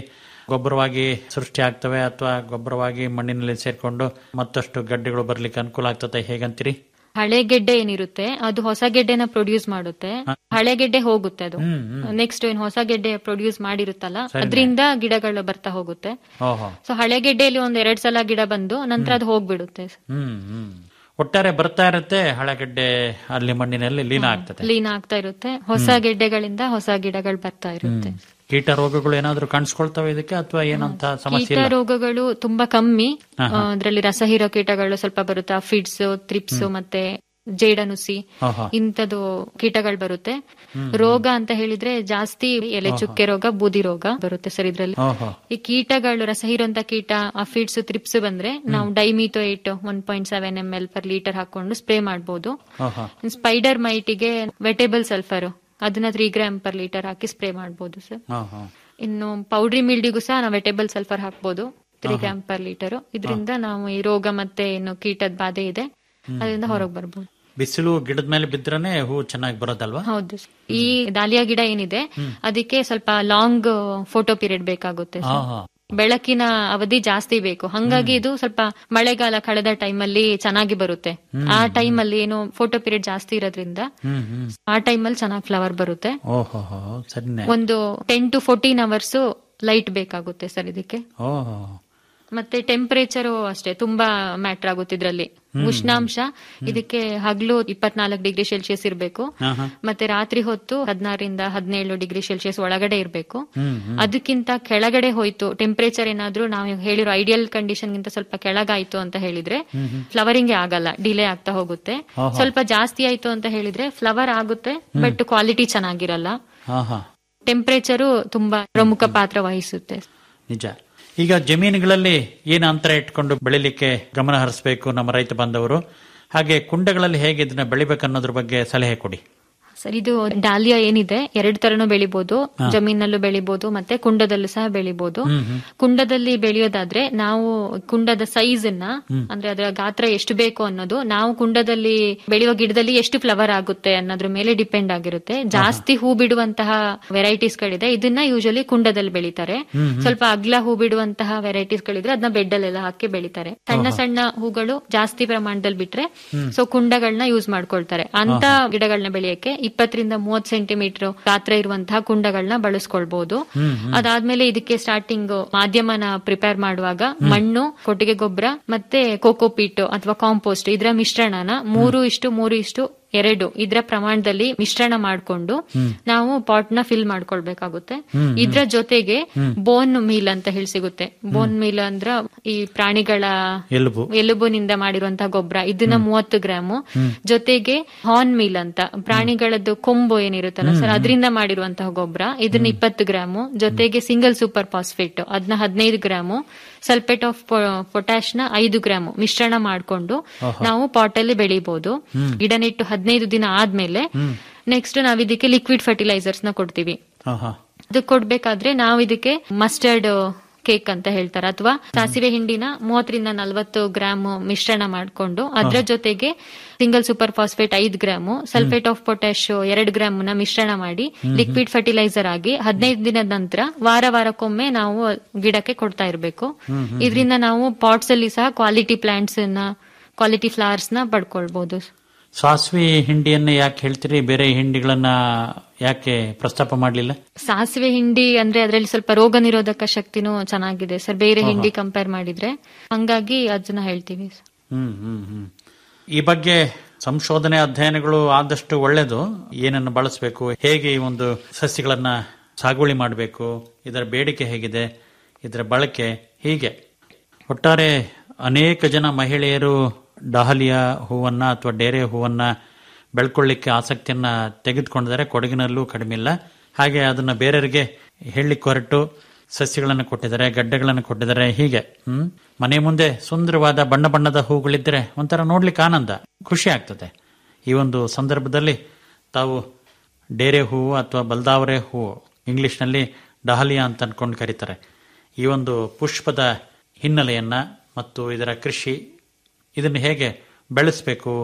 ಗೊಬ್ಬರವಾಗಿ ಸೃಷ್ಟಿ ಆಗ್ತವೆ ಅಥವಾ ಗೊಬ್ಬರವಾಗಿ ಮಣ್ಣಿನಲ್ಲಿ ಸೇರ್ಕೊಂಡು ಮತ್ತಷ್ಟು ಗಡ್ಡೆಗಳು ಬರ್ಲಿಕ್ಕೆ ಅನುಕೂಲ ಆಗ್ತದೆ ಹೇಗಂತೀರಿ ಹಳೆ ಗೆಡ್ಡೆ ಏನಿರುತ್ತೆ ಅದು ಹೊಸ ಗೆಡ್ಡೆನ ಪ್ರೊಡ್ಯೂಸ್ ಮಾಡುತ್ತೆ ಹಳೆ ಗೆಡ್ಡೆ ಹೋಗುತ್ತೆ ಅದು ನೆಕ್ಸ್ಟ್ ಏನ್ ಹೊಸ ಗೆಡ್ಡೆ ಪ್ರೊಡ್ಯೂಸ್ ಮಾಡಿರುತ್ತಲ್ಲ ಅದರಿಂದ ಗಿಡಗಳು ಬರ್ತಾ ಹೋಗುತ್ತೆ ಓಹೋ ಸೊ ಹಳೆ ಗೆಡ್ಡೆಯಲ್ಲಿ ಒಂದ್ ಎರಡ್ ಸಲ ಗಿಡ ಬಂದು ನಂತರ ಅದು ಹೋಗ್ಬಿಡುತ್ತೆ ಹ್ಮ್ ಹ್ಮ್ ಒಟ್ಟಾರೆ ಬರ್ತಾ ಇರುತ್ತೆ ಹಳೆಗಡ್ಡೆ ಅಲ್ಲಿ ಮಣ್ಣಿನಲ್ಲಿ ಲೀನ ಆಗ್ತದೆ ಲೀನ್ ಆಗ್ತಾ ಇರುತ್ತೆ ಹೊಸ ಗೆಡ್ಡೆಗಳಿಂದ ಹೊಸ ಗಿಡಗಳು ಬರ್ತಾ ಇರುತ್ತೆ ಕೀಟ ರೋಗಗಳು ಏನಾದ್ರೂ ಕಾಣಿಸ್ಕೊಳ್ತವೆ ಇದಕ್ಕೆ ಅಥವಾ ಏನಂತ ಸಮಸ್ಯೆ ಕೀಟ ಇಲ್ಲ ರೋಗಗಳು ತುಂಬಾ ಕಮ್ಮಿ ಅದರಲ್ಲಿ ರಸಹೀರೋ ಕೀಟಗಳು ಸ್ವಲ್ಪ ಬರುತ್ತೆ ಫಿಡ್ಸ್ ತ್ರಿಪ್ಸ್ ಮತ್ತೆ ಜೇಡನುಸಿ ಆಹಾ. ಇಂಥದ್ದು ಕೀಟಗಳು ಬರುತ್ತೆ ರೋಗ ಅಂತ ಹೇಳಿದ್ರೆ ಜಾಸ್ತಿ ಎಲೆ ಚುಕ್ಕೆ ರೋಗ ಬೂದಿ ರೋಗ ಬರುತ್ತೆ ಸರ್ ಇದ್ರಲ್ಲಿ ಓಹೋ ಈ ಕೀಟಗಳು ರಸಹೀರುವಂತ ಕೀಟ ಅಫಿಡ್ಸ್ ತ್ರಿಪ್ಸ್ ಬಂದ್ರೆ ನಾವು dimethoate one point seven M L per litre ಹಾಕೊಂಡು ಸ್ಪ್ರೇ ಮಾಡಬಹುದು ಓಹೋ ಸ್ಪೈಡರ್ ಮೈಟಿಗೆ ವೆಟೇಬಲ್ ಸಲ್ಫರ್ ಅದನ್ನ ತ್ರೀ ಗ್ರಾಮ್ ಪರ್ ಲೀಟರ್ ಹಾಕಿ ಸ್ಪ್ರೇ ಮಾಡಬಹುದು ಸರ್ ಓಹೋ ಇನ್ನು ಪೌಡ್ರಿ ಮಿಲ್ಡಿಗೂ ಸಹ ನಾವು ವೆಟೇಬಲ್ ಸಲ್ಫರ್ ಹಾಕ್ಬೋದು ತ್ರೀ ಗ್ರಾಮ್ ಪರ್ ಲೀಟರ್ ಇದರಿಂದ ನಾವು ಈ ರೋಗ ಮತ್ತೆ ಏನು ಕೀಟದ ಬಾಧೆ ಇದೆ ಅದರಿಂದ ಹೊರಗೆ ಬರ್ಬೋದು ಬಿಸಿಲು ಗಿಡದ ಮೇಲೆ ಬಿದ್ರನೆ ಹೂ ಚೆನ್ನಾಗಿ ಬರೋದಲ್ವಾ ಹೌದು sir. ಈ ಡಾಲಿಯಾ ಗಿಡ ಏನಿದೆ ಅದಕ್ಕೆ ಸ್ವಲ್ಪ ಲಾಂಗ್ ಫೋಟೋ ಪೀರಿಯಡ್ ಬೇಕಾಗುತ್ತೆ sir. ಆಹಾ. ಬೆಳಕಿನ ಅವಧಿ ಜಾಸ್ತಿ ಬೇಕು ಹಂಗಾಗಿ ಇದು ಸ್ವಲ್ಪ ಮಳೆಗಾಲ ಕಳೆದ ಟೈಮ್ ಅಲ್ಲಿ ಚೆನ್ನಾಗಿ ಬರುತ್ತೆ ಆ ಟೈಮ್ ಅಲ್ಲಿ ಏನು ಫೋಟೋ ಪೀರಿಯಡ್ ಜಾಸ್ತಿ ಇರೋದ್ರಿಂದ ಹ್ಮ್ ಹ್ಮ್ ಆ ಟೈಮ್ ಅಲ್ಲಿ ಚೆನ್ನಾಗಿ ಫ್ಲವರ್ ಬರುತ್ತೆ ಓಹೋ ಸರಿನೆ ಒಂದು ten to fourteen hours light ಬೇಕಾಗುತ್ತೆ ಸರ್ ಇದಕ್ಕೆ ಓಹೋ ಮತ್ತೆ ಟೆಂಪರೇಚರ್ ಅಷ್ಟೇ ತುಂಬಾ ಮ್ಯಾಟರ್ ಆಗುತ್ತೆ ಇದ್ರಲ್ಲಿ ಉಷ್ಣಾಂಶ ಇದಕ್ಕೆ ಹಗಲು ಇಪ್ಪತ್ನಾಲ್ಕು ಡಿಗ್ರಿ ಸೆಲ್ಸಿಯಸ್ ಇರಬೇಕು ಆಹಾ. ಮತ್ತೆ ರಾತ್ರಿ ಹೊತ್ತು ಹದಿನಾರರಿಂದ ಹದಿನೇಳು ಡಿಗ್ರಿ ಸೆಲ್ಸಿಯಸ್ ಒಳಗಡೆ ಇರಬೇಕು ಹ್ಮ್ ಅದಕ್ಕಿಂತ ಕೆಳಗಡೆ ಹೋಯ್ತು ಟೆಂಪರೇಚರ್ ಏನಾದ್ರೂ ನಾವು ಹೇಳಿರೋ ಐಡಿಯಲ್ ಕಂಡೀಷನ್ ಗಿಂತ ಸ್ವಲ್ಪ ಕೆಳಗಾಯ್ತು ಅಂತ ಹೇಳಿದ್ರೆ ಫ್ಲವರಿಂಗ್ ಆಗಲ್ಲ ಡಿಲೇ ಆಗ್ತಾ ಹೋಗುತ್ತೆ ಸ್ವಲ್ಪ ಜಾಸ್ತಿ ಆಯ್ತು ಅಂತ ಹೇಳಿದ್ರೆ ಫ್ಲವರ್ ಆಗುತ್ತೆ ಬಟ್ ಕ್ವಾಲಿಟಿ ಚೆನ್ನಾಗಿರಲ್ಲ ಆಹಾ ಟೆಂಪರೇಚರು ತುಂಬಾ ಪ್ರಮುಖ ಪಾತ್ರ ವಹಿಸುತ್ತೆ ನಿಜ ಈಗ ಜಮೀನುಗಳಲ್ಲಿ ಏನು ಅಂತರ ಇಟ್ಕೊಂಡು ಬೆಳಿಲಿಕ್ಕೆ ಗಮನ ಹರಿಸಬೇಕು ನಮ್ಮ ರೈತ ಬಾಂಧವರು ಹಾಗೆ ಕುಂಡಗಳಲ್ಲಿ ಹೇಗೆ ಇದನ್ನ ಬೆಳಿಬೇಕು ಅನ್ನೋದ್ರ ಬಗ್ಗೆ ಸಲಹೆ ಕೊಡಿ ಸರ್ ಇದು ಡಾಲಿಯಾ ಏನಿದೆ ಎರಡ್ ತರನು ಬೆಳಿಬಹುದು ಜಮೀನಲ್ಲೂ ಬೆಳಿಬಹುದು ಮತ್ತೆ ಕುಂಡದಲ್ಲೂ ಸಹ ಬೆಳಿಬಹುದು ಕುಂಡದಲ್ಲಿ ಬೆಳೆಯೋದಾದ್ರೆ ನಾವು ಕುಂಡದ ಸೈಜ್ ಅನ್ನ ಅಂದ್ರೆ ಅದರ ಗಾತ್ರ ಎಷ್ಟು ಬೇಕು ಅನ್ನೋದು ನಾವು ಕುಂಡದಲ್ಲಿ ಬೆಳೆಯುವ ಗಿಡದಲ್ಲಿ ಎಷ್ಟು ಫ್ಲವರ್ ಆಗುತ್ತೆ ಅನ್ನೋದ್ರ ಮೇಲೆ ಡಿಪೆಂಡ್ ಆಗಿರುತ್ತೆ ಜಾಸ್ತಿ ಹೂ ಬಿಡುವಂತಹ ವೆರೈಟೀಸ್ ಗಳಿದೆ ಇದನ್ನ ಯೂಶಲಿ ಕುಂಡದಲ್ಲಿ ಬೆಳಿತಾರೆ ಸ್ವಲ್ಪ ಅಗ್ಲ ಹೂ ಬಿಡುವಂತಹ ವೆರೈಟೀಸ್ ಗಳಿದ್ರೆ ಅದನ್ನ ಬೆಡ್ ಅಲ್ಲೆಲ್ಲ ಹಾಕಿ ಬೆಳಿತಾರೆ ಸಣ್ಣ ಸಣ್ಣ ಹೂಗಳು ಜಾಸ್ತಿ ಪ್ರಮಾಣದಲ್ಲಿ ಬಿಟ್ರೆ ಸೊ ಕುಂಡಗಳನ್ನ ಯೂಸ್ ಮಾಡ್ಕೊಳ್ತಾರೆ ಅಂತ ಗಿಡಗಳನ್ನ ಬೆಳೆಯಕ್ಕೆ ಇಪ್ಪತ್ತರಿಂದ ಮೂವತ್ ಸೆಂಟಿಮೀಟರ್ ಗಾತ್ರ ಇರುವಂತಹ ಕುಂಡಗಳನ್ನ ಬಳಸ್ಕೊಳ್ಬಹುದು ಅದಾದ್ಮೇಲೆ ಇದಕ್ಕೆ ಸ್ಟಾರ್ಟಿಂಗ್ ಮಾಧ್ಯಮನ ಪ್ರಿಪೇರ್ ಮಾಡುವಾಗ ಮಣ್ಣು ಕೊಟ್ಟಿಗೆ ಗೊಬ್ಬರ ಮತ್ತೆ ಕೋಕೋಪೀಟ್ ಅಥವಾ ಕಾಂಪೋಸ್ಟ್ ಇದರ ಮಿಶ್ರಣನ ಮೂರು ಇಷ್ಟು ಮೂರು ಇಷ್ಟು ಎರಡು ಇದರ ಪ್ರಮಾಣದಲ್ಲಿ ಮಿಶ್ರಣ ಮಾಡಿಕೊಂಡು ನಾವು ಪಾಟ್ ನ ಫಿಲ್ ಮಾಡ್ಕೊಳ್ಬೇಕಾಗುತ್ತೆ ಇದ್ರ ಜೊತೆಗೆ ಬೋನ್ ಮೀಲ್ ಅಂತ ಹೇಳಿ ಸಿಗುತ್ತೆ ಬೋನ್ ಮೀಲ್ ಅಂದ್ರ ಈ ಪ್ರಾಣಿಗಳ ಎಲುಬು ಎಲುಬುನಿಂದ ಮಾಡಿರುವಂತಹ ಗೊಬ್ಬರ ಇದನ್ನ ಮೂವತ್ತು ಗ್ರಾಮು ಜೊತೆಗೆ ಹಾರ್ನ್ ಮೀಲ್ ಅಂತ ಪ್ರಾಣಿಗಳದ್ದು ಕೊಂಬು ಏನಿರುತ್ತಲ್ಲ ಸರ್ ಅದರಿಂದ ಮಾಡಿರುವಂತಹ ಗೊಬ್ಬರ ಇದನ್ನ ಇಪ್ಪತ್ತು ಗ್ರಾಮು ಜೊತೆಗೆ ಸಿಂಗಲ್ ಸೂಪರ್ ಫಾಸ್ಫೇಟ್ ಅದನ್ನ ಹದಿನೈದು ಗ್ರಾಮು ಸಲ್ಪೇಟ್ ಆಫ್ ಪೊಟ್ಯಾಶ್ ನ ಐದು ಗ್ರಾಮು ಮಿಶ್ರಣ ಮಾಡಿಕೊಂಡು ನಾವು ಪಾಟ್ ಅಲ್ಲಿ ಬೆಳಿಬಹುದು ಗಿಡ ನೆಟ್ಟು ಹದಿನೈದು ದಿನ ಆದ್ಮೇಲೆ ನೆಕ್ಸ್ಟ್ ನಾವ್ ಇದಕ್ಕೆ ಲಿಕ್ವಿಡ್ ಫರ್ಟಿಲೈಸರ್ಸ್ ನ ಕೊಡ್ತೀವಿ ಆಹಾ. ಅದಕ್ಕೆ ಕೊಡ್ಬೇಕಾದ್ರೆ ನಾವು ಇದಕ್ಕೆ ಮಸ್ಟರ್ಡ್ ಕೇಕ್ ಅಂತ ಹೇಳ್ತಾರೆ ಅಥವಾ ಸಾಸಿವೆ ಹಿಂಡಿನ ಮೂವತ್ತರಿಂದ ನಲವತ್ತು ಗ್ರಾಮ್ ಮಿಶ್ರಣ ಮಾಡಿಕೊಂಡು ಅದರ ಜೊತೆಗೆ ಸಿಂಗಲ್ ಸೂಪರ್ ಫಾಸ್ಫೇಟ್ ಐದು ಗ್ರಾಮು ಸಲ್ಫೇಟ್ ಆಫ್ ಪೊಟ್ಯಾಶ್ ಎರಡು ಗ್ರಾಮ್ ನ ಮಿಶ್ರಣ ಮಾಡಿ ಲಿಕ್ವಿಡ್ ಫರ್ಟಿಲೈಸರ್ ಆಗಿ ಹದಿನೈದು ದಿನದ ನಂತರ ವಾರ ವಾರಕ್ಕೊಮ್ಮೆ ನಾವು ಗಿಡಕ್ಕೆ ಕೊಡ್ತಾ ಇರಬೇಕು ಇದರಿಂದ ನಾವು ಪಾಟ್ಸ್ ಅಲ್ಲಿ ಸಹ ಕ್ವಾಲಿಟಿ ಪ್ಲಾಂಟ್ಸ್ ನ ಕ್ವಾಲಿಟಿ ಫ್ಲವರ್ಸ್ ನ ಪಡ್ಕೊಳ್ಬಹುದು ಸಾಸಿವೆ ಹಿಂಡಿಯನ್ನ ಯಾಕೆ ಹೇಳ್ತೀರಿ ಬೇರೆ ಹಿಂಡಿಗಳನ್ನ ಯಾಕೆ ಪ್ರಸ್ತಾಪ ಮಾಡಲಿಲ್ಲ ಸಾಸಿವೆ ಹಿಂಡಿ ಅಂದ್ರೆ ಅದರಲ್ಲಿ ಸ್ವಲ್ಪ ರೋಗ ನಿರೋಧಕ ಶಕ್ತಿನೂ ಚೆನ್ನಾಗಿದೆ ಸರ್ ಬೇರೆ ಹಿಂಡಿ ಕಂಪೇರ್ ಮಾಡಿದ್ರೆ ಹಂಗಾಗಿ ಅದನ್ನ ಹೇಳ್ತೀವಿ ಹ್ಮ್ ಹ್ಮ್ ಹ್ಮ್ ಈ ಬಗ್ಗೆ ಸಂಶೋಧನೆ ಅಧ್ಯಯನಗಳು ಆದಷ್ಟು ಒಳ್ಳೆಯದು ಏನನ್ನು ಬಳಸಬೇಕು ಹೇಗೆ ಈ ಒಂದು ಸಸ್ಯಗಳನ್ನ ಸಾಗುವಳಿ ಮಾಡಬೇಕು ಇದರ ಬೇಡಿಕೆ ಹೇಗಿದೆ ಇದರ ಬಳಕೆ ಹೀಗೆ ಒಟ್ಟಾರೆ ಅನೇಕ ಜನ ಮಹಿಳೆಯರು ಡಹಲಿಯಾ ಹೂವನ್ನ ಅಥವಾ ಡೇರೆ ಹೂವನ್ನ ಬೆಳ್ಕೊಳ್ಳಿಕ್ಕೆ ಆಸಕ್ತಿಯನ್ನ ತೆಗೆದುಕೊಂಡಿದ್ದಾರೆ ಕೊಡಗಿನಲ್ಲೂ ಕಡಿಮೆ ಇಲ್ಲ ಹಾಗೆ ಅದನ್ನ ಬೇರೆಯವರಿಗೆ ಹೇಳಲಿಕ್ಕೆ ಹೊರಟು ಸಸ್ಯಗಳನ್ನು ಕೊಟ್ಟಿದ್ದಾರೆ ಗಡ್ಡೆಗಳನ್ನು ಕೊಟ್ಟಿದ್ದಾರೆ ಹೀಗೆ ಹ್ಮ್ ಮನೆ ಮುಂದೆ ಸುಂದರವಾದ ಬಣ್ಣ ಬಣ್ಣದ ಹೂಗಳಿದ್ದರೆ ಒಂಥರ ನೋಡ್ಲಿಕ್ಕೆ ಆನಂದ ಖುಷಿ ಆಗ್ತದೆ ಈ ಒಂದು ಸಂದರ್ಭದಲ್ಲಿ ತಾವು ಡೇರೆ ಹೂವು ಅಥವಾ ಬಲ್ದಾವರೆ ಹೂವು ಇಂಗ್ಲಿಷ್ನಲ್ಲಿ ಡಹಲಿಯಾ ಅಂತ ಅನ್ಕೊಂಡು ಕರೀತಾರೆ ಈ ಒಂದು ಪುಷ್ಪದ ಹಿನ್ನೆಲೆಯನ್ನ ಮತ್ತು ಇದರ ಕೃಷಿ ಇದನ್ನು ಹೇಗೆ ಬೆಳೆಸಬೇಕು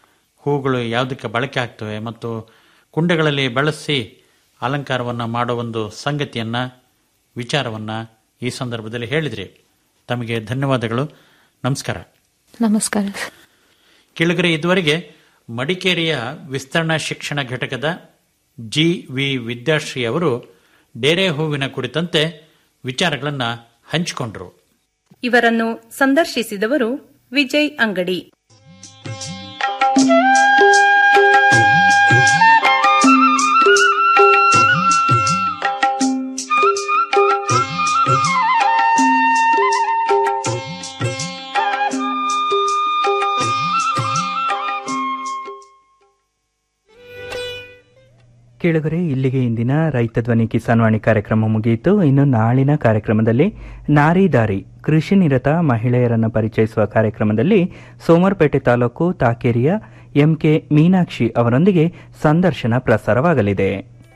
ಹೂಗಳು ಯಾವುದಕ್ಕೆ ಬಳಕೆ ಆಗ್ತವೆ ಮತ್ತು ಕುಂಡಗಳಲ್ಲಿ ಬಳಸಿ ಅಲಂಕಾರವನ್ನು ಮಾಡೋ ಒಂದು ಸಂಗತಿಯನ್ನ ವಿಚಾರವನ್ನ ಈ ಸಂದರ್ಭದಲ್ಲಿ ಹೇಳಿದ್ರಿ ತಮಗೆ ಧನ್ಯವಾದಗಳು ನಮಸ್ಕಾರ ನಮಸ್ಕಾರ ಕೆಳಗರೆ ಇದುವರೆಗೆ ಮಡಿಕೇರಿಯ ವಿಸ್ತರಣಾ ಶಿಕ್ಷಣ ಘಟಕದ ಜಿ ವಿ ವಿದ್ಯಾಶ್ರೀ ಅವರು ಡೇರೆ ಹೂವಿನ ಕುರಿತಂತೆ ವಿಚಾರಗಳನ್ನು ಹಂಚಿಕೊಂಡರು ಇವರನ್ನು ಸಂದರ್ಶಿಸಿದವರು ವಿಜಯ್ ಅಂಗಡಿ ಕೇಳುಗರೆ ಇಲ್ಲಿಗೆ ಇಂದಿನ ರೈತ ಧ್ವನಿ ಕಿಸಾನ್ವಾಣಿ ಕಾರ್ಯಕ್ರಮ ಮುಗಿಯಿತು ಇನ್ನು ನಾಳಿನ ಕಾರ್ಯಕ್ರಮದಲ್ಲಿ ನಾರಿದಾರಿ ಕೃಷಿ ನಿರತ ಮಹಿಳೆಯರನ್ನು ಪರಿಚಯಿಸುವ ಕಾರ್ಯಕ್ರಮದಲ್ಲಿ ಸೋಮರ್ಪೇಟೆ ತಾಲೂಕು ತಾಕೇರಿಯ ಎಂಕೆ ಮೀನಾಕ್ಷಿ ಅವರೊಂದಿಗೆ ಸಂದರ್ಶನ ಪ್ರಸಾರವಾಗಲಿದೆ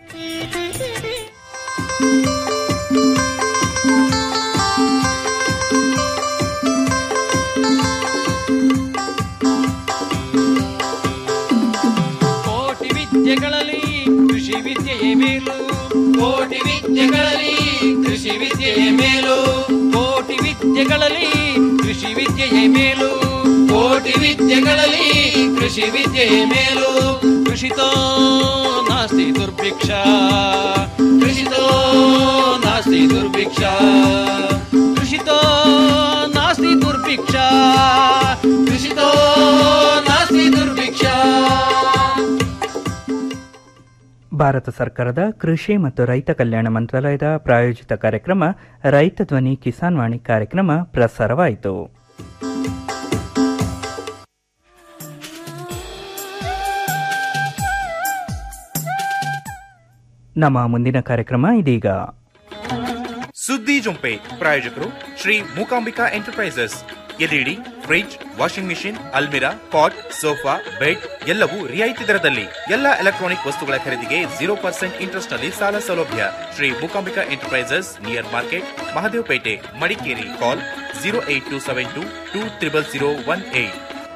ಕೋಟಿ ವಿದ್ಯೆಗಳಲ್ಲಿ ಕೃಷಿ ವಿದ್ಯೆಯೇ ಮೇಲು ಕೋಟಿ ವಿದ್ಯೆಗಳಲ್ಲಿ ಕೃಷಿ ವಿದ್ಯೆಯೇ ಮೇಲು ಕೋಟಿ ವಿದ್ಯೆಗಳಲ್ಲಿ ಕೃಷಿ ವಿದ್ಯೆಯೇ ಮೇಲು ಕೋಟಿ ವಿದ್ಯೆಗಳಲ್ಲಿ ಕೃಷಿ ವಿದ್ಯೆಯೇ ಮೇಲು ಕೃಷಿತೋ ನಾಸ್ತಿ ದುರ್ಭಿಕ್ಷ ಕೃಷಿತೋ ನಾಸ್ತಿ ದುರ್ಭಿಕ್ಷ ಕೃಷಿತೋ ನಾಸ್ತಿ ದುರ್ಭಿಕ್ಷ ಕೃಷಿತೋ ನಾಸ್ತಿ ದುರ್ಭಿಕ್ಷ ಭಾರತ ಸರ್ಕಾರದ ಕೃಷಿ ಮತ್ತು ರೈತ ಕಲ್ಯಾಣ ಮಂತ್ರಾಲಯದ ಪ್ರಾಯೋಜಿತ ಕಾರ್ಯಕ್ರಮ ರೈತ ಧ್ವನಿ ಕಿಸಾನ್ ವಾಣಿ ಕಾರ್ಯಕ್ರಮ ಪ್ರಸಾರವಾಯಿತು ನಮ್ಮ ಮುಂದಿನ ಕಾರ್ಯಕ್ರಮ ಇದೀಗ ಸುದ್ದಿ ಜೊಂಪೆ ಪ್ರಾಯೋಜಕರು Shri Mookambika enterprises LED fridge washing machine ಅಲ್ಮಿರಾ ಪಾಟ್ ಸೋಫಾ ಬೆಡ್ ಎಲ್ಲವೂ ರಿಯಾಯಿತಿ ದರದಲ್ಲಿ ಎಲ್ಲ ಎಲೆಕ್ಟ್ರಾನಿಕ್ ವಸ್ತುಗಳ ಖರೀದಿಗೆ ಜೀರೋ ಪರ್ಸೆಂಟ್ ಇಂಟ್ರೆಸ್ಟ್ ನಲ್ಲಿ ಸಾಲ ಸೌಲಭ್ಯ Shri Mookambika enterprises near market Mahadevapete Madikeri call zero eight two seven two two triple zero one eight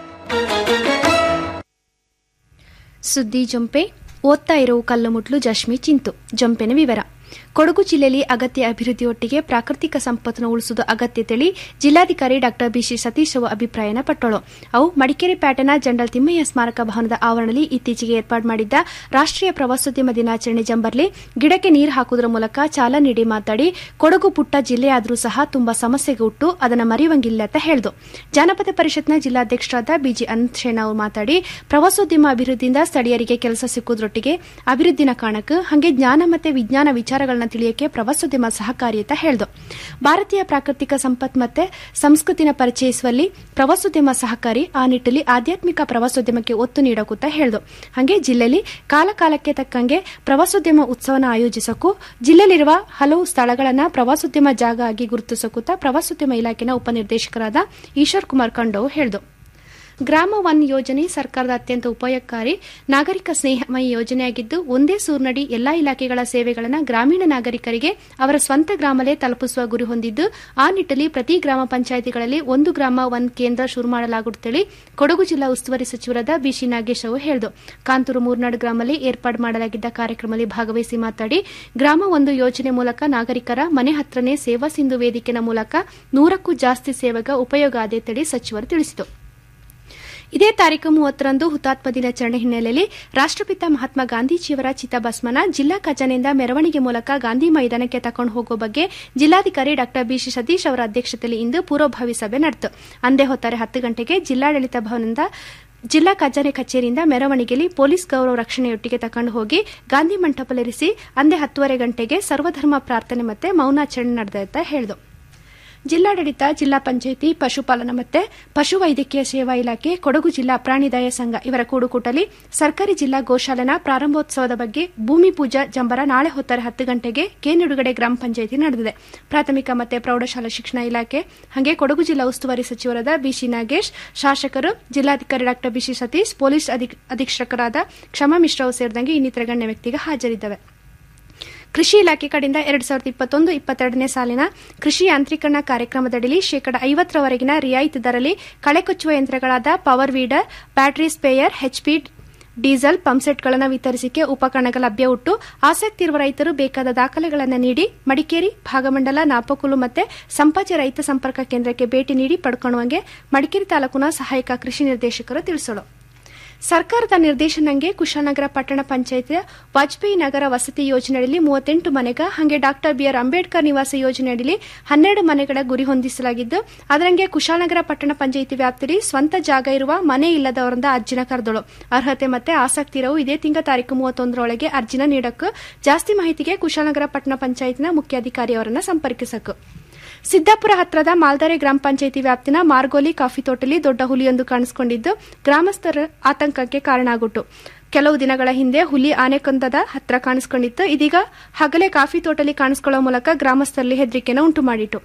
ಸುದ್ದಿ ಜೊಂಪೆ ಓದ್ತಾ ಇರೋ ಕಲ್ಲುಮುಟ್ಲು ಜಶ್ಮಿ ಚಿಂತು ಜೊಂಪೆನ ವಿವರ ಕೊಡಗು ಜಿಲ್ಲೆಯಲ್ಲಿ ಅಗತ್ಯ ಅಭಿವೃದ್ಧಿಯೊಟ್ಟಿಗೆ ಪ್ರಾಕೃತಿಕ ಸಂಪತ್ತನ್ನು ಉಳಿಸುವುದು ಅಗತ್ಯ ತಿಳಿ ಜಿಲ್ಲಾಧಿಕಾರಿ ಡಾ ಬಿಸಿ ಸತೀಶ್ ಅವರು ಅಭಿಪ್ರಾಯನ ಪಟ್ಟಳು ಅವು ಮಡಿಕೇರಿ ಪ್ಯಾಟನ ಜನರಲ್ ತಿಮ್ಮಯ್ಯ ಸ್ಮಾರಕ ಭವನದ ಆವರಣದಲ್ಲಿ ಇತ್ತೀಚೆಗೆ ಏರ್ಪಾಡು ಮಾಡಿದ್ದ ರಾಷ್ಟ್ರೀಯ ಪ್ರವಾಸೋದ್ಯಮ ದಿನಾಚರಣೆ ಜಂಬರ್ಲಿ ಗಿಡಕ್ಕೆ ನೀರು ಹಾಕುವುದರ ಮೂಲಕ ಚಾಲನೆ ನೀಡಿ ಮಾತಾಡಿ ಕೊಡಗು ಪುಟ್ಟ ಜಿಲ್ಲೆಯಾದರೂ ಸಹ ತುಂಬಾ ಸಮಸ್ಯೆಗೆ ಹುಟ್ಟು ಅದನ್ನು ಮರೆಯುವಂಗಿಲ್ಲ ಅಂತ ಹೇಳಿದು ಜಾನಪದ ಪರಿಷತ್ನ ಜಿಲ್ಲಾಧ್ಯಕ್ಷರಾದ ಬಿಜಿ ಅನಂತಶೇನ ಅವರು ಮಾತಾಡಿ ಪ್ರವಾಸೋದ್ಯಮ ಅಭಿವೃದ್ಧಿಯಿಂದ ಸ್ಥಳೀಯರಿಗೆ ಕೆಲಸ ಸಿಕ್ಕುವುದರೊಟ್ಟಿಗೆ ಅಭಿವೃದ್ಧಿನ ಕಾರಣಕ್ಕೆ ಹಾಗೆ ಜ್ಞಾನ ಮತ್ತೆ ವಿಜ್ಞಾನ ವಿಚಾರಗಳನ್ನ ತಿಳಿಯಕ್ಕೆ ಪ್ರವಾಸೋದ್ಯಮ ಸಹಕಾರಿ ಅಂತ ಹೇಳಿದು ಭಾರತೀಯ ಪ್ರಾಕೃತಿಕ ಸಂಪತ್ ಮತ್ತೆ ಸಂಸ್ಕೃತಿನ ಪರಿಚಯಿಸುವಲ್ಲಿ ಪ್ರವಾಸೋದ್ಯಮ ಸಹಕಾರಿ ಆ ನಿಟ್ಟಿನಲ್ಲಿ ಆಧ್ಯಾತ್ಮಿಕ ಪ್ರವಾಸೋದ್ಯಮಕ್ಕೆ ಒತ್ತು ನೀಡೋಕೂತ ಹೇಳಿದು ಹಾಗೆ ಜಿಲ್ಲೆಯಲ್ಲಿ ಕಾಲ ಕಾಲಕ್ಕೆ ತಕ್ಕಂಗೆ ಪ್ರವಾಸೋದ್ಯಮ ಉತ್ಸವನ ಆಯೋಜಿಸಕ್ಕೂ ಜಿಲ್ಲೆಯಲ್ಲಿರುವ ಹಲವು ಸ್ಥಳಗಳನ್ನ ಪ್ರವಾಸೋದ್ಯಮ ಜಾಗ ಆಗಿ ಗುರುತಿಸಕೂತ ಪ್ರವಾಸೋದ್ಯಮ ಇಲಾಖೆನ ಉಪನಿರ್ದೇಶಕರಾದ ಈಶ್ವರ್ ಕುಮಾರ್ ಖಂಡೋ ಹೇಳಿದು ಗ್ರಾಮ ಒನ್ ಯೋಜನೆ ಸರ್ಕಾರದ ಅತ್ಯಂತ ಉಪಯೋಗಕಾರಿ ನಾಗರಿಕ ಸ್ನೇಹಮಯಿ ಯೋಜನೆಯಾಗಿದ್ದು ಒಂದೇ ಸೂರ್ನಡಿ ಎಲ್ಲಾ ಇಲಾಖೆಗಳ ಸೇವೆಗಳನ್ನು ಗ್ರಾಮೀಣ ನಾಗರಿಕರಿಗೆ ಅವರ ಸ್ವಂತ ಗ್ರಾಮಲೇ ತಲುಪಿಸುವ ಗುರಿ ಹೊಂದಿದ್ದು ಆ ನಿಟ್ಟಿನಲ್ಲಿ ಪ್ರತಿ ಗ್ರಾಮ ಪಂಚಾಯಿತಿಗಳಲ್ಲಿ ಒಂದು ಗ್ರಾಮ ಒನ್ ಕೇಂದ್ರ ಶುರು ಮಾಡಲಾಗುತ್ತೇಳಿ ಕೊಡಗು ಜಿಲ್ಲಾ ಉಸ್ತುವಾರಿ ಸಚಿವರಾದ ಬಿಸಿ ನಾಗೇಶ್ ಅವರು ಹೇಳಿದರು ಕಾಂತೂರು ಮೂರ್ನಾಡು ಗ್ರಾಮದಲ್ಲಿ ಏರ್ಪಾಡು ಮಾಡಲಾಗಿದ್ದ ಕಾರ್ಯಕ್ರಮದಲ್ಲಿ ಭಾಗವಹಿಸಿ ಮಾತಾಡಿ ಗ್ರಾಮ ಒಂದು ಯೋಜನೆ ಮೂಲಕ ನಾಗರಿಕರ ಮನೆ ಹತ್ರನೇ ಸೇವಾ ಸಿಂಧು ವೇದಿಕೆನ ಮೂಲಕ ನೂರಕ್ಕೂ ಜಾಸ್ತಿ ಸೇವೆಗ ಉಪಯೋಗ ಆದೆ ತಳಿ ಸಚಿವರು ತಿಳಿಸಿದರು ಇದೇ ತಾರೀಕು ಮೂವತ್ತರಂದು ಹುತಾತ್ಮ ದಿನಾಚರಣೆ ಹಿನ್ನೆಲೆಯಲ್ಲಿ ರಾಷ್ಟಪಿತ ಮಹಾತ್ಮ ಗಾಂಧೀಜಿಯವರ ಚಿತಾಭಸ್ಮನ ಜಿಲ್ಲಾ ಖಜಾನೆಯಿಂದ ಮೆರವಣಿಗೆ ಮೂಲಕ ಗಾಂಧಿ ಮೈದಾನಕ್ಕೆ ತಕೊಂಡು ಹೋಗುವ ಬಗ್ಗೆ ಜಿಲ್ಲಾಧಿಕಾರಿ ಡಾ ಬಿಸಿ ಸತೀಶ್ ಅವರ ಅಧ್ಯಕ್ಷತೆಯಲ್ಲಿ ಇಂದು ಪೂರ್ವಭಾವಿ ಸಭೆ ನಡೆಯಿತು ಅಂದೇ ಹೊತ್ತಾರೆ ಹತ್ತು ಗಂಟೆಗೆ ಜಿಲ್ಲಾಡಳಿತ ಭವನದಿಂದ ಜಿಲ್ಲಾ ಖಜಾನೆ ಕಚೇರಿಯಿಂದ ಮೆರವಣಿಗೆಯಲ್ಲಿ ಪೊಲೀಸ್ ಗೌರವ ರಕ್ಷಣೆಯೊಟ್ಟಿಗೆ ತಕೊಂಡು ಹೋಗಿ ಗಾಂಧಿ ಮಂಟಪಲಿರಿಸಿ ಅಂದೇ ಹತ್ತುವರೆ ಗಂಟೆಗೆ ಸರ್ವಧರ್ಮ ಪ್ರಾರ್ಥನೆ ಮತ್ತೆ ಮೌನಾಚರಣೆ ನಡೆದ ಹೇಳಿದರು ಜಿಲ್ಲಾಡಳಿತ ಜಿಲ್ಲಾ ಪಂಚಾಯಿತಿ ಪಶುಪಾಲನಾ ಮತ್ತೆ ಪಶುವೈದ್ಯಕೀಯ ಸೇವಾ ಇಲಾಖೆ ಕೊಡಗು ಜಿಲ್ಲಾ ಪ್ರಾಣಿದಯ ಸಂಘ ಇವರ ಕೂಡುಕೂಟಲಿ ಸರ್ಕಾರಿ ಜಿಲ್ಲಾ ಗೋಶಾಲನ ಪ್ರಾರಂಭೋತ್ಸವದ ಬಗ್ಗೆ ಭೂಮಿ ಪೂಜಾ ಜಂಬರ ನಾಳೆ ಹೊತ್ತಾರೆ ಹತ್ತು ಗಂಟೆಗೆ ಕೇನಿಡುಗಡೆ ಗ್ರಾಮ ಪಂಚಾಯಿತಿ ನಡೆದಿದೆ ಪ್ರಾಥಮಿಕ ಮತ್ತೆ ಪ್ರೌಢಶಾಲಾ ಶಿಕ್ಷಣ ಇಲಾಖೆ ಹಾಗೆ ಕೊಡಗು ಜಿಲ್ಲಾ ಉಸ್ತುವಾರಿ ಸಚಿವರಾದ ಬಿಸಿ ನಾಗೇಶ್ ಶಾಸಕರು ಜಿಲ್ಲಾಧಿಕಾರಿ ಡಾ ಬಿಸಿ ಸತೀಶ್ ಪೊಲೀಸ್ ಅಧೀಕ್ಷಕರಾದ ಕ್ಷಮಾ ಮಿಶ್ರಾ ಸೇರಿದಂಗೆ ಇನ್ನಿತರ ಗಣ್ಯ ವ್ಯಕ್ತಿಗೆ ಹಾಜರಿದ್ದವೆ ಕೃಷಿ ಇಲಾಖೆ ಕಡೆಯಿಂದ ಎರಡ್ ಸಾವಿರದ ಇಪ್ಪತ್ತೊಂದು ಇಪ್ಪತ್ತೆರಡನೇ ಸಾಲಿನ ಕೃಷಿ ಯಾಂತ್ರೀಕರಣ ಕಾರ್ಯಕ್ರಮದಡಿ ಶೇಕಡ ಐವತ್ತರವರೆಗಿನ ರಿಯಾಯಿತಿ ದರದಲ್ಲಿ ಕಳೆ ಕೊಚ್ಚುವ ಯಂತ್ರಗಳಾದ power weeder battery sprayer HP diesel ಪಂಪ್ಸೆಟ್ಗಳನ್ನು ವಿತರಿಸಿಕೆ ಉಪಕರಣಗಳ ಲಭ್ಯ ಉಟ್ಟು ಆಸಕ್ತಿ ಇರುವ ರೈತರು ಬೇಕಾದ ದಾಖಲೆಗಳನ್ನು ನೀಡಿ ಮಡಿಕೇರಿ ಭಾಗಮಂಡಲ ನಾಪಕುಲು ಮತ್ತೆ ಸಂಪಾಜೆ ರೈತ ಸಂಪರ್ಕ ಕೇಂದ್ರಕ್ಕೆ ಭೇಟಿ ನೀಡಿ ಪಡ್ಕೊಳ್ಳುವಂಗೆ ಮಡಿಕೇರಿ ತಾಲೂಕಿನ ಸಹಾಯಕ ಕೃಷಿ ನಿರ್ದೇಶಕರು ತಿಳಿಸಲು ಸರ್ಕಾರದ ನಿರ್ದೇಶನಂಗೆ ಕುಶಾಲನಗರ ಪಟ್ಟಣ ಪಂಚಾಯತ್ ವಾಜಪೇಯಿ ನಗರ ವಸತಿ ಯೋಜನೆಯಲ್ಲಿ ಮೂವತ್ತೆಂಟು ಮನೆಗ ಹಾಗೆ ಡಾಕ್ಟರ್ ಬಿಆರ್ ಅಂಬೇಡ್ಕರ್ ನಿವಾಸ ಯೋಜನೆಯಡಿ ಹನ್ನೆರಡು ಮನೆಗಳ ಗುರಿ ಹೊಂದಿಸಲಾಗಿದ್ದು ಅದರಂಗೆ ಕುಶಾಲನಗರ ಪಟ್ಟಣ ಪಂಚಾಯಿತಿ ವ್ಯಾಪ್ತಿಯಲ್ಲಿ ಸ್ವಂತ ಜಾಗ ಇರುವ ಮನೆ ಇಲ್ಲದವರಿಂದ ಅರ್ಜಿನ ಕರೆದಳು ಅರ್ಹತೆ ಮತ್ತೆ ಆಸಕ್ತಿ ಇರವು ಇದೇ ತಿಂಗಳ ತಾರೀಕು ಮೂವತ್ತೊಂದರೊಳಗೆ ಅರ್ಜಿನ ನೀಡಕ್ಕೆ ಜಾಸ್ತಿ ಮಾಹಿತಿಗೆ ಕುಶಾಲನಗರ ಪಟ್ಟಣ ಪಂಚಾಯತ್ನ ಮುಖ್ಯಾಧಿಕಾರಿ ಅವರನ್ನ ಸಂಪರ್ಕಿಸಬೇಕು ಸಿದ್ದಾಪುರ ಹತ್ರದ ಮಾಲ್ದಾರೆ ಗ್ರಾಮ ಪಂಚಾಯಿತಿ ವ್ಯಾಪ್ತಿನ ಮಾರ್ಗೋಲಿ ಕಾಫಿ ತೋಟದಲ್ಲಿ ದೊಡ್ಡ ಹುಲಿಯೊಂದು ಕಾಣಿಸಿಕೊಂಡಿದ್ದು ಗ್ರಾಮಸ್ಥರ ಆತಂಕಕ್ಕೆ ಕಾರಣ ಆಗಿತ್ತು ಕೆಲವು ದಿನಗಳ ಹಿಂದೆ ಹುಲಿ ಆನೆಕೊಂದದ ಹತ್ರ ಕಾಣಿಸಿಕೊಂಡಿತ್ತು ಇದೀಗ ಹಗಲೇ ಕಾಫಿ ತೋಟದಲ್ಲಿ ಕಾಣಿಸಿಕೊಳ್ಳುವ ಮೂಲಕ ಗ್ರಾಮಸ್ಥರಲ್ಲಿ ಹೆದರಿಕೆಯನ್ನು ಉಂಟು ಮಾಡಿತು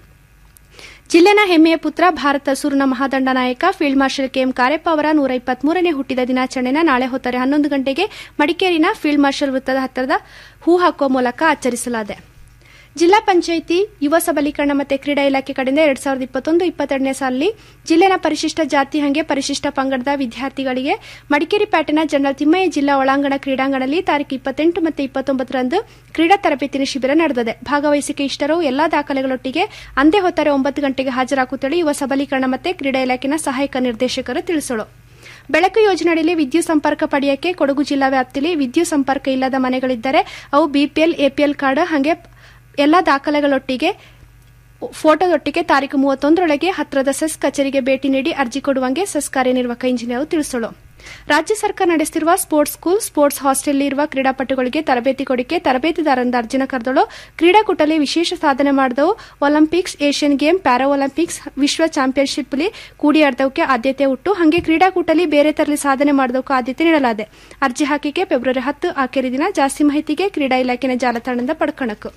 ಜಿಲ್ಲೆನ ಹೆಮ್ಮೆಯ ಪುತ್ರ ಭಾರತ ಸೂರ್ನ ಮಹಾದಂಡ ನಾಯಕ ಫೀಲ್ಡ್ ಮಾರ್ಷಲ್ ಕೆಎಂ ಕಾರ್ಯಪ್ಪ ಅವರ ನೂರ ಇಪ್ಪತ್ಮೂರನೇ ಹುಟ್ಟಿದ ದಿನಾಚರಣೆನ ನಾಳೆ ಹೊತ್ತಾರೆ ಹನ್ನೊಂದು ಗಂಟೆಗೆ ಮಡಿಕೇರಿನ ಫೀಲ್ಡ್ ಮಾರ್ಷಲ್ ವೃತ್ತದ ಹತ್ತಿರದ ಹೂ ಹಾಕುವ ಮೂಲಕ ಆಚರಿಸಲಾಗಿದೆ ಜಿಲ್ಲಾ ಪಂಚಾಯಿತಿ ಯುವ ಸಬಲೀಕರಣ ಮತ್ತು ಕ್ರೀಡಾ ಇಲಾಖೆ ಕಡೆಯಿಂದ ಎರಡ್ ಸಾವಿರದ ಇಪ್ಪತ್ತೊಂದು ಇಪ್ಪತ್ತೆರಡನೇ ಸಾಲಿನಲ್ಲಿ ಜಿಲ್ಲೆನ ಪರಿಶಿಷ್ಟ ಜಾತಿ ಹಂಗೆ ಪರಿಶಿಷ್ಟ ಪಂಗಡದ ವಿದ್ಯಾರ್ಥಿಗಳಿಗೆ ಮಡಿಕೇರಿ ಪ್ಯಾಟೆನ ಜನರಲ್ ತಿಮ್ಮಯ್ಯ ಜಿಲ್ಲಾ ಒಳಾಂಗಣ ಕ್ರೀಡಾಂಗಣದಲ್ಲಿ ತಾರೀಕು ಇಪ್ಪತ್ತೆಂಟು ಮತ್ತು ಇಪ್ಪತ್ತೊಂಬತ್ತರಂದು ಕ್ರೀಡಾ ತರಬೇತಿನ ಶಿಬಿರ ನಡೆದಿದೆ ಭಾಗವಹಿಸಿಕೆ ಇಷ್ಟರು ಎಲ್ಲಾ ದಾಖಲೆಗಳೊಟ್ಟಿಗೆ ಅಂದೇ ಹೊತ್ತಾರೆ ಒಂಬತ್ತು ಗಂಟೆಗೆ ಹಾಜರಾಗುತ್ತೇಳಿ ಯುವ ಸಬಲೀಕರಣ ಮತ್ತು ಕ್ರೀಡಾ ಇಲಾಖೆನ ಸಹಾಯಕ ನಿರ್ದೇಶಕರು ತಿಳಿಸಲು ಬೆಳಕು ಯೋಜನೆಯಲ್ಲಿ ವಿದ್ಯುತ್ ಸಂಪರ್ಕ ಪಡೆಯಕ್ಕೆ ಕೊಡಗು ಜಿಲ್ಲಾ ವ್ಯಾಪ್ತಿಯಲ್ಲಿ ವಿದ್ಯುತ್ ಸಂಪರ್ಕ ಇಲ್ಲದ ಮನೆಗಳಿದ್ದರೆ ಅವು ಬಿಪಿಎಲ್ ಎಪಿಎಲ್ ಕಾರ್ಡ್ ಹಾಗೆ ಎಲ್ಲ ದಾಖಲೆಗಳೊಟ್ಟಿಗೆ ಫೋಟೋದೊಟ್ಟಿಗೆ ತಾರೀಕು ಮೂವತ್ತೊಂದರೊಳಗೆ ಹತ್ರದ ಸೆಸ್ ಕಚೇರಿಗೆ ಭೇಟಿ ನೀಡಿ ಅರ್ಜಿ ಕೊಡುವಂಗೆ ಸೆಸ್ ಕಾರ್ಯನಿರ್ವಾಹಕ ಇಂಜಿನಿಯರ್ ತಿಳಿಸಲು ರಾಜ್ಯ ಸರ್ಕಾರ ನಡೆಸುತ್ತಿರುವ ಸ್ಪೋರ್ಟ್ಸ್ ಸ್ಕೂಲ್ ಸ್ಪೋರ್ಟ್ಸ್ ಹಾಸ್ಟೆಲ್ ಇರುವ ಕ್ರೀಡಾಪಟುಗಳಿಗೆ ತರಬೇತಿ ಕೊಡಿಕೆ ತರಬೇತಿದಾರರಿಂದ ಅರ್ಜಿನ ಕರೆದಳು ಕ್ರೀಡಾಕೂಟದಲ್ಲಿ ವಿಶೇಷ ಸಾಧನೆ ಮಾಡಿದವು Olympics Asian game para Olympics ವಿಶ್ವ ಚಾಂಪಿಯನ್ಶಿಪ್ಲಿ ಕೂಡಿಯಾಡ್ದವಕ್ಕೆ ಆದ್ಯತೆ ಉಟ್ಟು ಹಾಗೆ ಕ್ರೀಡಾಕೂಟದಲ್ಲಿ ಬೇರೆ ತರಲಿ ಸಾಧನೆ ಮಾಡಿದವಕ್ಕೆ ಆದ್ಯತೆ ನೀಡಲಾಗಿದೆ ಅರ್ಜಿ ಹಾಕಿಕೆ ಫೆಬ್ರವರಿ ಹತ್ತು ಆಖರಿ ದಿನ ಜಾಸ್ತಿ ಮಾಹಿತಿಗೆ ಕ್ರೀಡಾ ಇಲಾಖೆನ ಜಾಲತಾಣದಿಂದ ಪಡ್ಕಣಕು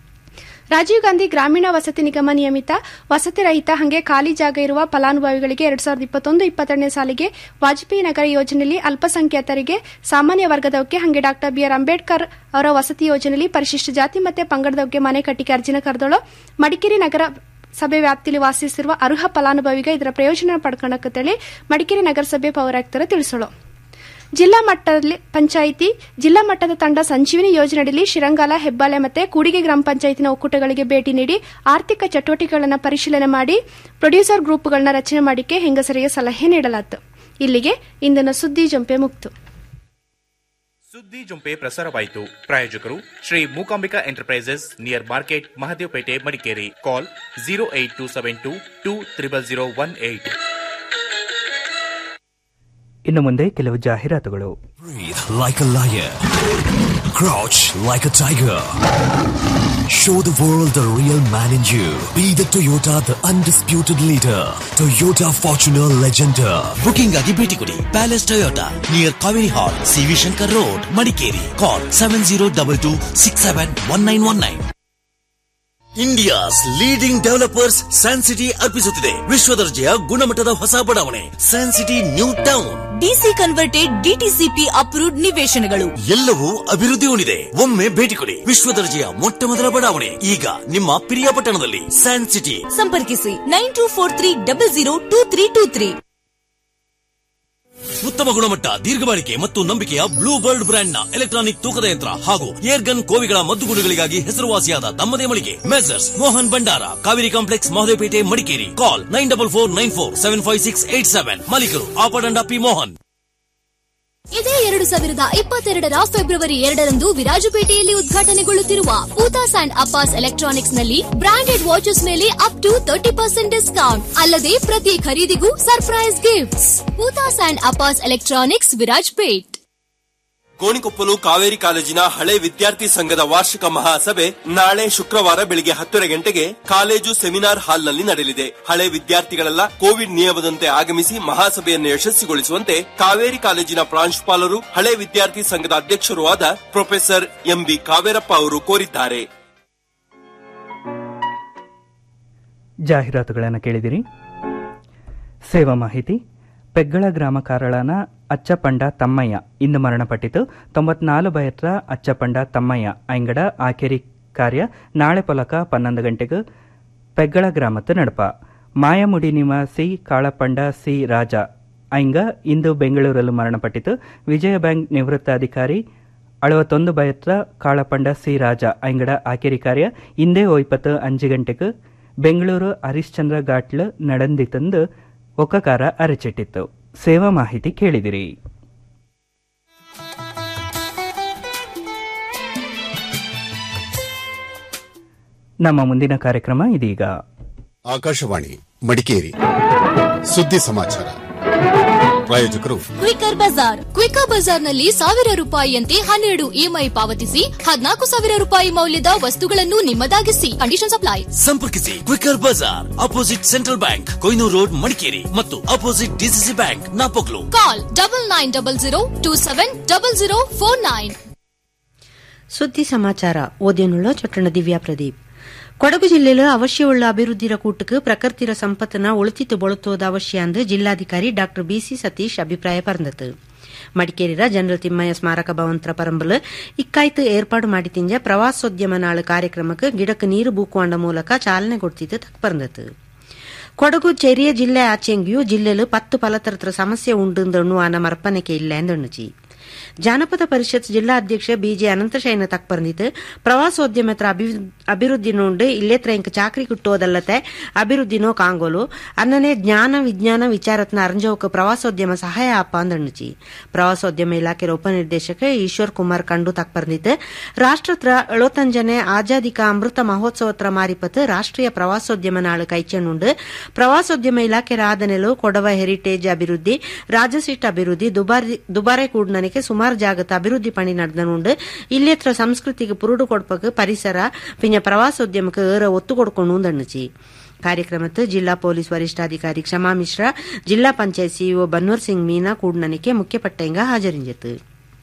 ರಾಜೀವ್ ಗಾಂಧಿ ಗ್ರಾಮೀಣ ವಸತಿ ನಿಗಮ ನಿಯಮಿತ ವಸತಿ ರಹಿತ ಹಾಗೆ ಖಾಲಿ ಜಾಗ ಇರುವ ಫಲಾನುಭವಿಗಳಿಗೆ ಎರಡ್ ಸಾವಿರದ ಇಪ್ಪತ್ತೊಂದು ಇಪ್ಪತ್ತೆರಡನೇ ಸಾಲಿಗೆ ವಾಜಪೇಯಿ ನಗರ ಯೋಜನೆಯಲ್ಲಿ ಅಲ್ಪಸಂಖ್ಯಾತರಿಗೆ ಸಾಮಾನ್ಯ ವರ್ಗದವಕ್ಕೆ ಹಾಗೆ ಡಾಕ್ಟರ್ ಬಿಆರ್ ಅಂಬೇಡ್ಕರ್ ಅವರ ವಸತಿ ಯೋಜನೆಯಲ್ಲಿ ಪರಿಶಿಷ್ಟ ಜಾತಿ ಮತ್ತು ಪಂಗಡದವಕ್ಕೆ ಮನೆ ಕಟ್ಟಿಗೆ ಅರ್ಜಿನ ಕರೆದಳು ಮಡಿಕೇರಿ ನಗರ ಸಭೆ ವ್ಯಾಪ್ತಿಯಲ್ಲಿ ವಾಸಿಸಿರುವ ಅರ್ಹ ಫಲಾನುಭವಿಗೆ ಇದರ ಪ್ರಯೋಜನ ಪಡ್ಕೊಳ್ಳಕತ್ತೇಳಿ ಮಡಿಕೇರಿ ನಗರಸಭೆ ಪೌರಾಯುಕ್ತರು ತಿಳಿಸಲು ಜಿಲ್ಲಾ ಮಟ್ಟದಲ್ಲಿ ಪಂಚಾಯಿತಿ ಜಿಲ್ಲಾ ಮಟ್ಟದ ತಂಡ ಸಂಜೀವಿನಿ ಯೋಜನೆಯಡಿ ಶಿರಂಗಾಲ ಹೆಬ್ಬಾಳೆ ಮತ್ತು ಕೂಡಿಗೆ ಗ್ರಾಮ ಪಂಚಾಯತಿನ ಒಕ್ಕೂಟಗಳಿಗೆ ಭೇಟಿ ನೀಡಿ ಆರ್ಥಿಕ ಚಟುವಟಿಕೆಗಳನ್ನು ಪರಿಶೀಲನೆ ಮಾಡಿ ಪ್ರೊಡ್ಯೂಸರ್ ಗ್ರೂಪ್ಗಳನ್ನ ರಚನೆ ಮಾಡಿಕೆ ಹೆಂಗಸರಿಗೆ ಸಲಹೆ ನೀಡಲಾಯಿತು ಇಲ್ಲಿಗೆ ಇಂದಿನ ಸುದ್ದಿ ಜಂಪೆ ಮುಕ್ತು ಸುದ್ದಿ ಜುಂಪೆ ಪ್ರಸಾರವಾಯಿತು ಪ್ರಾಯೋಜಕರು Shri Mookambika enterprises near market Mahadevapete Madikeri call zero eight two seven two two triple zero one eight ಇನ್ನು ಮುಂದೆ ಕೆಲವು ಜಾಹೀರಾತುಗಳು Breathe like a lion. Crouch like a tiger. Show the world the real man in you. Be the Toyota, the undisputed leader. Toyota Fortuner Legender. Booking ಆಗಿ ಭೇಟಿ ಕೊಡಿ palace Toyota near Kaveri hall CV Shankar road Madikeri call seven zero double two six seven one nine one nine India's leading developers San City ಅರ್ಪಿಸುತ್ತಿದೆ ವಿಶ್ವ ದರ್ಜೆಯ ಗುಣಮಟ್ಟದ ಹೊಸ ಬಡಾವಣೆ San City new town DC converted DTCP approved ನಿವೇಶನಗಳು ಎಲ್ಲವೂ ಅಭಿವೃದ್ಧಿ ಹೊಂದಿದೆ ಒಮ್ಮೆ ಭೇಟಿ ಕೊಡಿ ವಿಶ್ವ ದರ್ಜೆಯ ಮೊಟ್ಟ ಮೊದಲ ಬಡಾವಣೆ ಈಗ ನಿಮ್ಮ ಪಿರಿಯಾಪಟ್ಟಣದಲ್ಲಿ ಸ್ಯಾನ್ ಸಿಟಿ ಸಂಪರ್ಕಿಸಿ nine two four three double zero two three two three ಉತ್ತಮ ಗುಣಮಟ್ಟ ದೀರ್ಘ ಬಾಳಿಕೆ ಮತ್ತು ನಂಬಿಕೆಯ ಬ್ಲೂ ಬರ್ಡ್ ಬ್ರ್ಯಾಂಡ್ ನ ಎಲೆಕ್ಟ್ರಾನಿಕ್ ತೂಕದ ಯಂತ್ರ ಹಾಗೂ ಏರ್ ಗನ್ ಕೋವಿಗಳ ಮದ್ದುಗುಂಡುಗಳಿಗಾಗಿ ಹೆಸರುವಾಸಿಯಾದ ತಮ್ಮದೇ ಮಳಿಗೆ messrs Mohan Bhandar Kaveri complex Mahadevapete Madikeri call nine double four nine four seven five six eight seven ಮಾಲೀಕರು ಆಪಡಂಡ ಪಿ ಮೋಹನ್ ಇದೇ ಎರಡು ಸಾವಿರದ ಇಪ್ಪತ್ತೆರಡರ ಫೆಬ್ರವರಿ ಎರಡರಂದು ವಿರಾಜಪೇಟೆಯಲ್ಲಿ ಉದ್ಘಾಟನೆಗೊಳ್ಳುತ್ತಿರುವ ಪೂತಾಸ್ ಅಂಡ್ ಅಪ್ಪಾಸ್ ಎಲೆಕ್ಟ್ರಾನಿಕ್ಸ್ ನಲ್ಲಿ ಬ್ರಾಂಡೆಡ್ ವಾಚಸ್ ಮೇಲೆ up to thirty percent discount ಅಲ್ಲದೆ ಪ್ರತಿ ಖರೀದಿಗೂ surprise gifts Poothas and Appas electronics Virajpet Gonikoppal Kaveri ಕಾಲೇಜಿನ ಹಳೆ ವಿದ್ಯಾರ್ಥಿ ಸಂಘದ ವಾರ್ಷಿಕ ಮಹಾಸಭೆ ನಾಳೆ ಶುಕ್ರವಾರ ಬೆಳಿಗ್ಗೆ ಹತ್ತರ ಗಂಟೆಗೆ ಕಾಲೇಜು ಸೆಮಿನಾರ್ ಹಾಲ್ನಲ್ಲಿ ನಡೆಯಲಿದೆ ಹಳೆ ವಿದ್ಯಾರ್ಥಿಗಳೆಲ್ಲ ಕೋವಿಡ್ ನಿಯಮದಂತೆ ಆಗಮಿಸಿ ಮಹಾಸಭೆಯನ್ನು ಯಶಸ್ವಿಗೊಳಿಸುವಂತೆ ಕಾವೇರಿ ಕಾಲೇಜಿನ ಪ್ರಾಂಶುಪಾಲರು ಹಳೆ ವಿದ್ಯಾರ್ಥಿ ಸಂಘದ ಅಧ್ಯಕ್ಷರೂ ಆದ ಪ್ರೊಫೆಸರ್ ಎಂಬಿ ಕಾವೇರಪ್ಪ ಅವರು ಕೋರಿದ್ದಾರೆ ಜಾಹೀರಾತುಗಳನ್ನು ಕೇಳಿದಿರಿ ಸೇವಾ ಮಾಹಿತಿ ಪೆಗ್ಗಳ ಗ್ರಾಮ ಕಾರಳನ ಅಚ್ಚಪಂಡ ತಮ್ಮಯ್ಯ ಇಂದು ಮರಣಪಟ್ಟಿತು ತೊಂಬತ್ನಾಲು ಬಯತ್ರ ಅಚ್ಚಪಂಡ ತಮ್ಮಯ್ಯ ಐಂಗಡ ಆಕೆರಿ ಕಾರ್ಯ ನಾಳೆ ಪೊಲಕ ಪನ್ನೊಂದು ಗಂಟೆಗೆ ಪೆಗ್ಗಳ ಗ್ರಾಮತ್ತು ನಡಪ ಮಾಯಮುಡಿ ನಿವಾಸಿ ಕಾಳಪಂಡ ಸಿ ರಾಜ ಐಂಗ ಇಂದು ಬೆಂಗಳೂರಲ್ಲೂ ಮರಣಪಟ್ಟಿತು ವಿಜಯ ಬ್ಯಾಂಕ್ ನಿವೃತ್ತ ಅಧಿಕಾರಿ ಅಳವತ್ತೊಂದು ಬಯತ್ರ ಕಾಳಪಂಡ ಸಿ ರಾಜ ಐಂಗಡ ಆಕೆರಿ ಕಾರ್ಯ ಇಂದೇ ಒಯ್ಪತ್ತು ಅಂಜು ಗಂಟೆಗೆ ಬೆಂಗಳೂರು ಹರಿಶ್ಚಂದ್ರ ಘಾಟ್ಲು ನಡೆದಿತ್ತಂದು ಒಕ್ಕಕಾರ ಅರಚಿಟ್ಟಿತ್ತು ಸೇವಾ ಮಾಹಿತಿ ಕೇಳಿದಿರಿ ನಮ್ಮ ಮುಂದಿನ ಕಾರ್ಯಕ್ರಮ ಇದೀಗ ಆಕಾಶವಾಣಿ ಮಡಿಕೇರಿ ಸುದ್ದಿ ಸಮಾಚಾರ ಪ್ರಾಯೋಜಕರು ಕ್ವಿಕರ್ ಬಜಾರ್ ಕ್ವಿಕರ್ ಬಜಾರ್ನಲ್ಲಿ ಸಾವಿರ ರೂಪಾಯಿಯಂತೆ ಹನ್ನೆರಡು ಇಎಂಐ ಪಾವತಿಸಿ ಹದಿನಾಲ್ಕು ಸಾವಿರ ರೂಪಾಯಿ ಮೌಲ್ಯದ ವಸ್ತುಗಳನ್ನು ನಿಮ್ಮದಾಗಿಸಿ ಕಂಡೀಷನ್ ಅಪ್ಲೈ ಸಂಪರ್ಕಿಸಿ Quicker bazaar opposite central bank Koynoor road Madikeri ಮತ್ತು opposite DCC bank Napoklu call double nine double zero two seven double zero four nine ಸುದ್ದಿ ಸಮಾಚಾರ ಓದಿಯನುಳ್ಳ ಚೊಟ್ಟಣ ದಿವ್ಯಾ ಪ್ರದೀಪ್ ಕೊಡಗು ಜಿಲ್ಲೆಯಲ್ಲಿ ಅವಶ್ಯವುಳ್ಳ ಅಭಿವೃದ್ಧಿರ ಕೂಟಕ್ಕೆ ಪ್ರಕೃತಿರ ಸಂಪತ್ತನ ಉಳಿತಿತ್ತು ಬಳುತ್ತೋದ ಅವಶ್ಯ ಎಂದು ಜಿಲ್ಲಾಧಿಕಾರಿ ಡಾ ಬಿಸಿ ಸತೀಶ್ ಅಭಿಪ್ರಾಯ ಪರಂದತು ಮಡಿಕೇರಿರ ಜನರಲ್ ತಿಮ್ಮಯ್ಯ ಸ್ಮಾರಕ ಭವಂತರ ಪರಂಬಲು ಇಕ್ಕಾಯ್ತು ಏರ್ಪಾಡು ಮಾಡಿತಿಂಜ ಪ್ರವಾಸೋದ್ಯಮ ನಾಳು ಕಾರ್ಯಕ್ರಮಕ್ಕೆ ಗಿಡಕ್ಕೆ ನೀರು ಬೂಕುವಂಡ ಮೂಲಕ ಚಾಲನೆ ಕೊಡ್ತಿದ್ದು ತಕ್ಪರಂದತು ಕೊಡಗು ಚೆರಿಯ ಜಿಲ್ಲೆ ಆಚೆಂಗಿಯೂ ಜಿಲ್ಲೆಲು ಪತ್ತು ಪಲತರತ್ರ ಸಮಸ್ಯೆ ಉಂಡು ಆನ ಮರ್ಪನೆಕೆ ಇಲ್ಲ ಎಂದಣ್ಣುಚಿ ಜಾನಪದ ಪರಿಷತ್ ಜಿಲ್ಲಾ ಅಧ್ಯಕ್ಷ ಬಿಜೆ ಅನಂತಶಯನ ತಕ್ಪರ್ನಿತು ಪ್ರವಾಸೋದ್ಯಮತ್ರ ಅಭಿವೃದ್ಧಿನುಂಡು ಇಲ್ಲೇತ್ರ ಇಂಕ ಚಾಕ್ರಿ ಕುಟ್ಟೋದಲ್ಲತೆ ಅಭಿವೃದ್ಧಿನೋ ಕಾಂಗೋಲು ಅನ್ನನೆ ಜ್ಞಾನ ವಿಜ್ಞಾನ ವಿಚಾರತ್ನ ಅರಂಜೋಕ ಪ್ರವಾಸೋದ್ಯಮ ಸಹಾಯ ಅಪ್ಪ ಅಂದಣ್ಣುಚಿ ಪ್ರವಾಸೋದ್ಯಮ ಇಲಾಖೆ ಉಪನಿರ್ದೇಶಕ ಈಶ್ವರ್ ಕುಮಾರ್ ಕಂಡು ತಕ್ಪರ್ನಿತು ರಾಷ್ಟ್ರತ್ರ ಎಳೋತಂಜನೆ ಆಜಾದಿಕ ಅಮೃತ ಮಹೋತ್ಸವತ್ರ ಮಾರಿಪತ್ತು ರಾಷ್ಟ್ರೀಯ ಪ್ರವಾಸೋದ್ಯಮ ನಾಳು ಕೈಚೆಣ್ಣುಂಡು ಪ್ರವಾಸೋದ್ಯಮ ಇಲಾಖೆ ರಾಧನೆಲು ಕೊಡವ ಹೆರಿಟೇಜ್ ಅಭಿವೃದ್ಧಿ ರಾಜಸೀಟ್ ಅಭಿವೃದ್ಧಿ ದುಬಾರೆ ಕೂಡ್ನನಿಗೆ ಸುಮಾರು ಜಾಗತ ಅಭಿವೃದ್ಧಿ ಪಣಿ ನಡೆದನುಂಡು ಇಲ್ಲೇತ್ರ ಸಂಸ್ಕೃತಿಗೆ ಪುರುಡು ಕೊಡ್ಪಕ್ಕೆ ಪರಿಸರ ಪಿಂಜ ಪ್ರವಾಸೋದ್ಯಮಕ್ಕೆ ಏರ ಒತ್ತು ಕೊಡ್ಕೊಂಡು ಅಂದಣ್ಣುಚಿ ಕಾರ್ಯಕ್ರಮಕ್ಕೆ ಜಿಲ್ಲಾ ಪೊಲೀಸ್ ವರಿಷ್ಠಾಧಿಕಾರಿ ಕ್ಷಮಾ ಮಿಶ್ರಾ ಜಿಲ್ಲಾ ಪಂಚಾಯತ್ ಸಿಇಒ ಬನ್ನೂರ್ ಸಿಂಗ್ ಮೀನಾ ಕೂಡ್ನನಿಕೆ ಮುಖ್ಯ ಪಟ್ಟೆಂಗ ಹಾಜರಿಂಜತು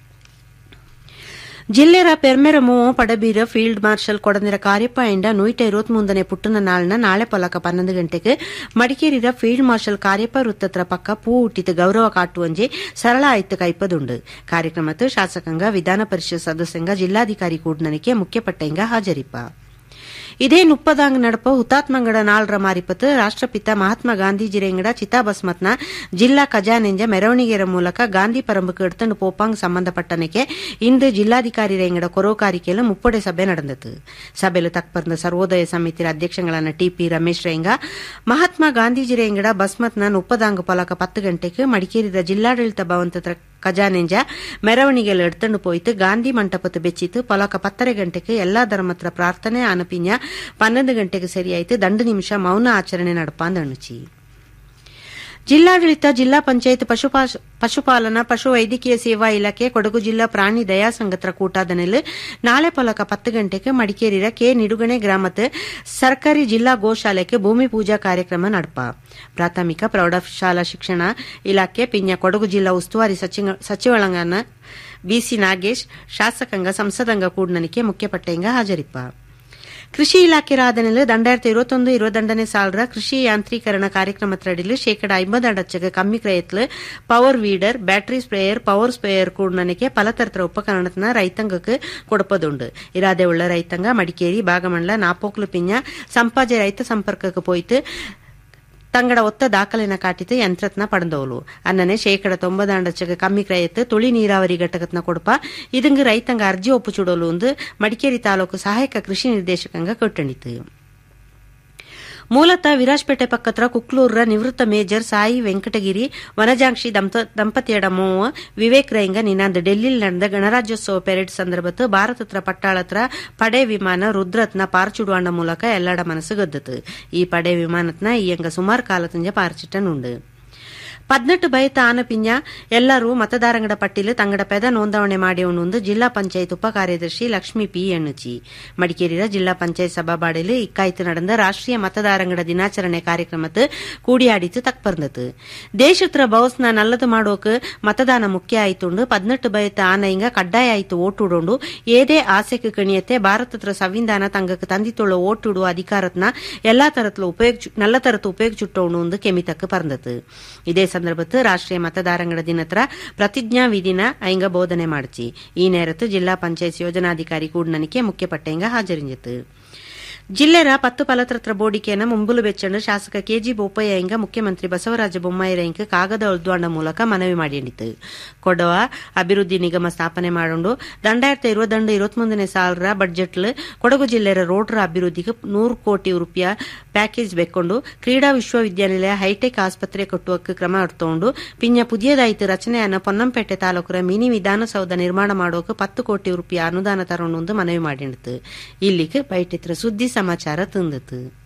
ಜಿಲ್ಲೆರ ಪೆರ್ಮೆರಮೋ ಪಡಬೀರ ಫೀಲ್ಡ್ ಮಾರ್ಷಲ್ ಕೊಡನೆರ ಕಾರ್ಯಪ್ಪ ಎಂಡ ನೂಟ ಇರುವತ್ಮೂಂದನೇ ಪುಟ್ಟನ ನಾಳ್ನ ನಾಳೆ ಪೊಲಕ ಪನ್ನೊಂದು ಗಂಟೆಗೆ ಮಡಿಕೇರಿರ ಫೀಲ್ಡ್ ಮಾರ್ಷಲ್ ಕಾರ್ಯಪ್ಪ ವೃತ್ತತ್ರ ಪಕ್ಕ ಪೂ ಹುಟ್ಟಿದ ಗೌರವ ಕಾಟುವಂಜೆ ಸರಳ ಆಯ್ತು ಕೈಪದುಂಡು ಕಾರ್ಯಕ್ರಮಕ್ಕೆ ಶಾಸಕಾಂಗ ವಿಧಾನ ಪರಿಷತ್ ಸದಸ್ಯಂಗ ಜಿಲ್ಲಾಧಿಕಾರಿ ಕೂಡ್ನನಿಕೆ ಮುಖ್ಯ ಪಟ್ಟೆಂಗ ಹಾಜರಿಪ್ಪ ಇದೇ ನುಪ್ಪದಾಂಗ್ ನಡಪ ಹುತಾತ್ಮಂಗಡ ನಾಳ್ರ ಮಾರಿಪತ್ತು ರಾಷ್ಟ್ರಪಿತ ಮಹಾತ್ಮ ಗಾಂಧೀಜಿರೆಂಗಡ ಚಿತಾಭಸ್ಮತ್ನ ಜಿಲ್ಲಾ ಖಜಾನೆಂಜ ಮೆರವಣಿಗೆರ ಮೂಲಕ ಗಾಂಧಿ ಪರಂಬಕ್ಕೆ ಎಡ್ತಂಡು ಪೋಪಾಂಗ್ ಸಂಬಂಧಪಟ್ಟನಕ್ಕೆ ಇಂದು ಜಿಲ್ಲಾಧಿಕಾರಿ ರೆಂಗಡ ಕೊರೋಕಾರಿಕೆಲು ಮುಪ್ಪಡೆ ಸಭೆ ನಡೆದತು ಸಭೆಲು ತಕ್ಪರ್ನ ಸರ್ವೋದಯ ಸಮಿತಿ ಅಧ್ಯಕ್ಷಗಳಾன ಟಿಪಿ ರಮೇಶ್ ರೇಂಗ ಮಹಾತ್ಮ ಗಾಂಧೀಜಿರೆಂಗಡ ಬಸ್ಮತ್ನ ನುಪ್ಪದಾಂಗ್ ಪೊಲಕ ಪತ್ತು ಗಂಟೆಗೆ ಮಡಿಕೇರಿದ ಜಿಲ್ಲಾಡಳಿತ ಭವಂತತ್ರ ಖಜಾನೆಂಜ ಮೆರವಣಿಗೆಲು ಎಡ್ತಂಡು ಪೋಯ್ತು ಗಾಂಧಿ ಮಂಟಪತ್ತು ಬೆಚ್ಚಿತು ಪೊಲಕ ಪತ್ತರೆ ಗಂಟೆಗೆ ಎಲ್ಲಾ ಧರ್ಮತ್ರ ಪ್ರಾರ್ಥನೆ ಅನಪಿನ್ಯ ಪನ್ನೊಂದು ಗಂಟೆಗೆ ಸರಿಯಾಯಿತು ದಂಡು ನಿಮಿಷ ಮೌನ ಆಚರಣೆ ನಡಪಾಂದಣುಚಿ ಜಿಲ್ಲಾಡಳಿತ ಜಿಲ್ಲಾ ಪಂಚಾಯತ್ ಪಶುಪಾಲನಾ ಪಶು ವೈದ್ಯಕೀಯ ಸೇವಾ ಇಲಾಖೆ ಕೊಡಗು ಜಿಲ್ಲಾ ಪ್ರಾಣಿ ದಯಾ ಸಂಘತ್ರ ಕೂಟಾದನೆಲ್ ನಾಳೆ ಪೊಲಕ ಪತ್ತು ಗಂಟೆಗೆ ಮಡಿಕೇರಿಯ ಕೆ ನಿಡುಗಣೆ ಗ್ರಾಮದ ಸರ್ಕಾರಿ ಜಿಲ್ಲಾ ಗೋಶಾಲೆಗೆ ಭೂಮಿ ಪೂಜಾ ಕಾರ್ಯಕ್ರಮ ನಡಪ ಪ್ರಾಥಮಿಕ ಪ್ರೌಢಶಾಲಾ ಶಿಕ್ಷಣ ಇಲಾಖೆ ಪಿಂಜ ಕೊಡಗು ಜಿಲ್ಲಾ ಉಸ್ತುವಾರಿ ಸಚಿವಳಂಗನ ಬಿಸಿ ನಾಗೇಶ್ ಶಾಸಕಾಂಗ ಸಂಸದಂಗ ಕೂಡ್ನನಿಕೆ ಮುಖ್ಯ ಪಟ್ಟೆಂಗ ಹಾಜರಿಪ್ಪ ಕೃಷಿ ಇಲಾಖೆ ರಾಧನೆಲು ದಂಡಾಯಿರത്തി ഇരുപത്തൊന്ന് ഇരുപത്തിരണ്ടನೇ ಸಾಲರ ಕೃಷಿ ಯಾಂತ್ರೀಕರಣ ಕಾರ್ಯಕ್ರಮತ್ರಡಿಲು ಶೇಕಡ ಐಂಬದಡಚ್ಚಗೆ ಕಮ್ಮಿ ಕ್ರಯತ್ಲು power weeder battery sprayer power sprayer ಕೂಡನನಿಗೆ ಪಲತರತರ ಉಪಕರಣತನ ರೈತಾಂಗಕ್ಕೆ ಕೊಡಪದುಂಡು ಇರಾದೆ ಉಳ್ಳ ರೈತಾಂಗ ಮಡಿಕೇರಿ ಭಾಗಮಂಡಲ ನಾಪೋಕ್ಲು ಪಿಂಜ ಸಂಪಾಜೆ ರೈತ ಸಂಪರ್ಕಕ್ಕೆ ಪೋಯ್ತು ತಂಗಡ ಒತ್ತ ದಾಖಲೆನ ಕಾಟಿತು ಯಂತ್ರತ್ನ ಪಡೆದವಲು ಅನ್ನನೆ ಶೇಕಡ ತೊಂಬದಾಂಡಚ್ಚಗೆ ಕಮ್ಮಿ ಕ್ರಯತ್ತು ತುಳಿ ನೀರಾವರಿ ಘಟಕತ್ನ ಕೊಡಪ ಇದಂಗ ರೈತಂಗ ಅರ್ಜಿ ಒಪ್ಪು ಚುಡೋಲು ಒಂದು ಮಡಿಕೇರಿ ತಾಲೂಕು ಸಹಾಯಕ ಕೃಷಿ ನಿರ್ದೇಶಕಂಗ ಕೊಟ್ಟಣಿತು ಮೂಲತಃ ವಿರಾಜ್ಪೇಟೆ ಪಕ್ಕತ್ರ ಕುಕ್ಲೂರ್ರ ನಿವೃತ್ತ ಮೇಜರ್ ಸಾಯಿ ವೆಂಕಟಗಿರಿ ವನಜಾಂಕ್ಷಿ ದಂಪತಿಯಡ ಮೋವ ವಿವೇಕ್ ರೈಂಗ ನಿನಾಂದ್ ಡೆಲ್ಲಿಲ್ ನಡೆದ ಗಣರಾಜ್ಯೋತ್ಸವ ಪೆರೇಡ್ ಸಂದರ್ಭತ್ತು ಭಾರತತ್ರ ಪಟ್ಟಾಳತ್ರ ಪಡೆ ವಿಮಾನ ರುದ್ರತ್ನ ಪಾರ್ಚುಡುವಾಂಡ ಮೂಲಕ ಎಲ್ಲಾಡ ಮನಸ್ಸು ಗದ್ದತು ಈ ಪಡೆ ವಿಮಾನತ್ನ ಈಯಂಗ ಸುಮಾರು ಕಾಲತಂಜ ಪಾರ್ಚಿಟ್ಟನುಂಡು ಪದ್ನೆಟ್ಟು ಬಯತ ಆನಪಿಂಜ ಎಲ್ಲರೂ ಮತದಾರಂಗಡ ಪಟ್ಟಿಲು ತಂಗಡ ಪೆದ ನೋಂದಾವಣೆ ಮಾಡಿಯೊಂದು ಜಿಲ್ಲಾ ಪಂಚಾಯತ್ ಉಪ ಕಾರ್ಯದರ್ಶಿ ಲಕ್ಷ್ಮಿ ಪಿ ಎಣ್ಣುಚಿ ಮಡಿಕೇರಿಯ ಜಿಲ್ಲಾ ಪಂಚಾಯತ್ ಸಭಾಬಾಡಿಲು ಇಕ್ಕಾಯ್ತು நடந்த ರಾಷ್ಟ್ರೀಯ ಮತದಾರಂಗಡ ದಿನಾಚರಣೆ ಕಾರ್ಯಕ್ರಮத்து ಕೂಡಿಯಾಡಿತು ತಕ್ಪರ್ನತು ದೇಶತ್ರ ಬೌಸ್ನ ನಲ್ಲದು ಮಾಡೋಕ್ ಮತದಾನ ಮುಖ್ಯ ಆಯ್ತುಂಡು ಪದ್ನೆಟ್ಟು ಬಯತ ಆನ ಇಂಗ ಕಡ್ಡಾಯ ಆಯ್ತು ಓಟುಡೊಂಡು ಏದೇ ಆಸೆಕ್ ಕಣಿಯತೆ ಭಾರತತ್ರ ಸಂವಿಧಾನ ತಂಗಕ್ಕೆ ತಂದಿತ್ತೊಳ್ಳ ಓಟುಡುವ ಅಧಿಕಾರತ್ನ ಎಲ್ಲಾ ತರತ್ಲು ಉಪಯೋಗ ನಲ್ಲ ತರತ್ತು ಉಪಯೋಗ ಚುಟ್ಟೋಣು ಒಂದು ಕೆಮಿತಕ್ಕೆ ಪರ್ನತು ಇದೇ ಸಂದರ್ಭತ್ತು ರಾಷ್ಟ್ರೀಯ ಮತದಾರಂಗಡ ದಿನತ್ರ ಪ್ರತಿಜ್ಞಾ ವಿಧಿನ ಐಂಗ ಬೋಧನೆ ಮಾಡಿಚಿ ಈ ನೇರತ್ತು ಜಿಲ್ಲಾ ಪಂಚಾಯತ್ ಯೋಜನಾಧಿಕಾರಿ ಕೂಡ್ನನಿಕೆ ಮುಖ್ಯ ಪಟ್ಟೆಂಗ ಹಾಜರಿಂಜಿತು ಜಿಲ್ಲೆರ ಪತ್ತು ಫಲತ್ರತ್ರ ಬೋಡಿಕೆನ ಮುಂಬುಲು ಬೆಚ್ಚಂಡು ಶಾಸಕ ಕೆಜಿ ಬೋಪಯ್ಯ ಇಂಗ ಮುಖ್ಯಮಂತ್ರಿ ಬಸವರಾಜ ಬೊಮ್ಮಾಯಿ ಇಂಕ ಕಾಗದ ಉಳ್ದ್ವಾಂಡ ಮೂಲಕ ಮನವಿ ಮಾಡಿಂಡಿತು ಕೊಡವ ಅಭಿವೃದ್ಧಿ ನಿಗಮ ಸ್ಥಾಪನೆ ಮಾಡುಂಡು ದಂಡಾಯಿರത്തി ഇരുപത്തിരണ്ട് ഇരുപത്തിമൂന്നിനെ ಸಾವಿರ ಬಡ್ಜೆಟ್ ಕೊಡಗು ಜಿಲ್ಲೆಯ ರೋಡ್ರ ಅಭಿವೃದ್ಧಿಗೆ ನೂರು ಕೋಟಿ ರೂಪಾಯಿ ಪ್ಯಾಕೇಜ್ ಬೆಕ್ಕೊಂಡು ಕ್ರೀಡಾ ವಿಶ್ವವಿದ್ಯಾನಿಲಯ ಹೈಟೆಕ್ ಆಸ್ಪತ್ರೆ ಕಟ್ಟುವಕ್ಕೆ ಕ್ರಮ ಎಡ್ತೊಂಡು ಪಿಂಜ ಪುದಿಯದಾಯಿತು ರಚನೆಯನ್ನ ಪೊನ್ನಂಪೇಟೆ ತಾಲೂಕರ ಮಿನಿ ವಿಧಾನಸೌಧ ನಿರ್ಮಾಣ ಮಾಡೋಕೆ ಪತ್ತು ಕೋಟಿ ರೂಪಾಯಿ ಅನುದಾನ ತರೋಣ ಮನವಿ ಮಾಡಿಂಡಿತು ಇಲ್ಲಿಗೆ ಬೈಟಿತ್ರ ಸುದ್ದಿ ಸಮಾಚಾರ ತಂದಿತು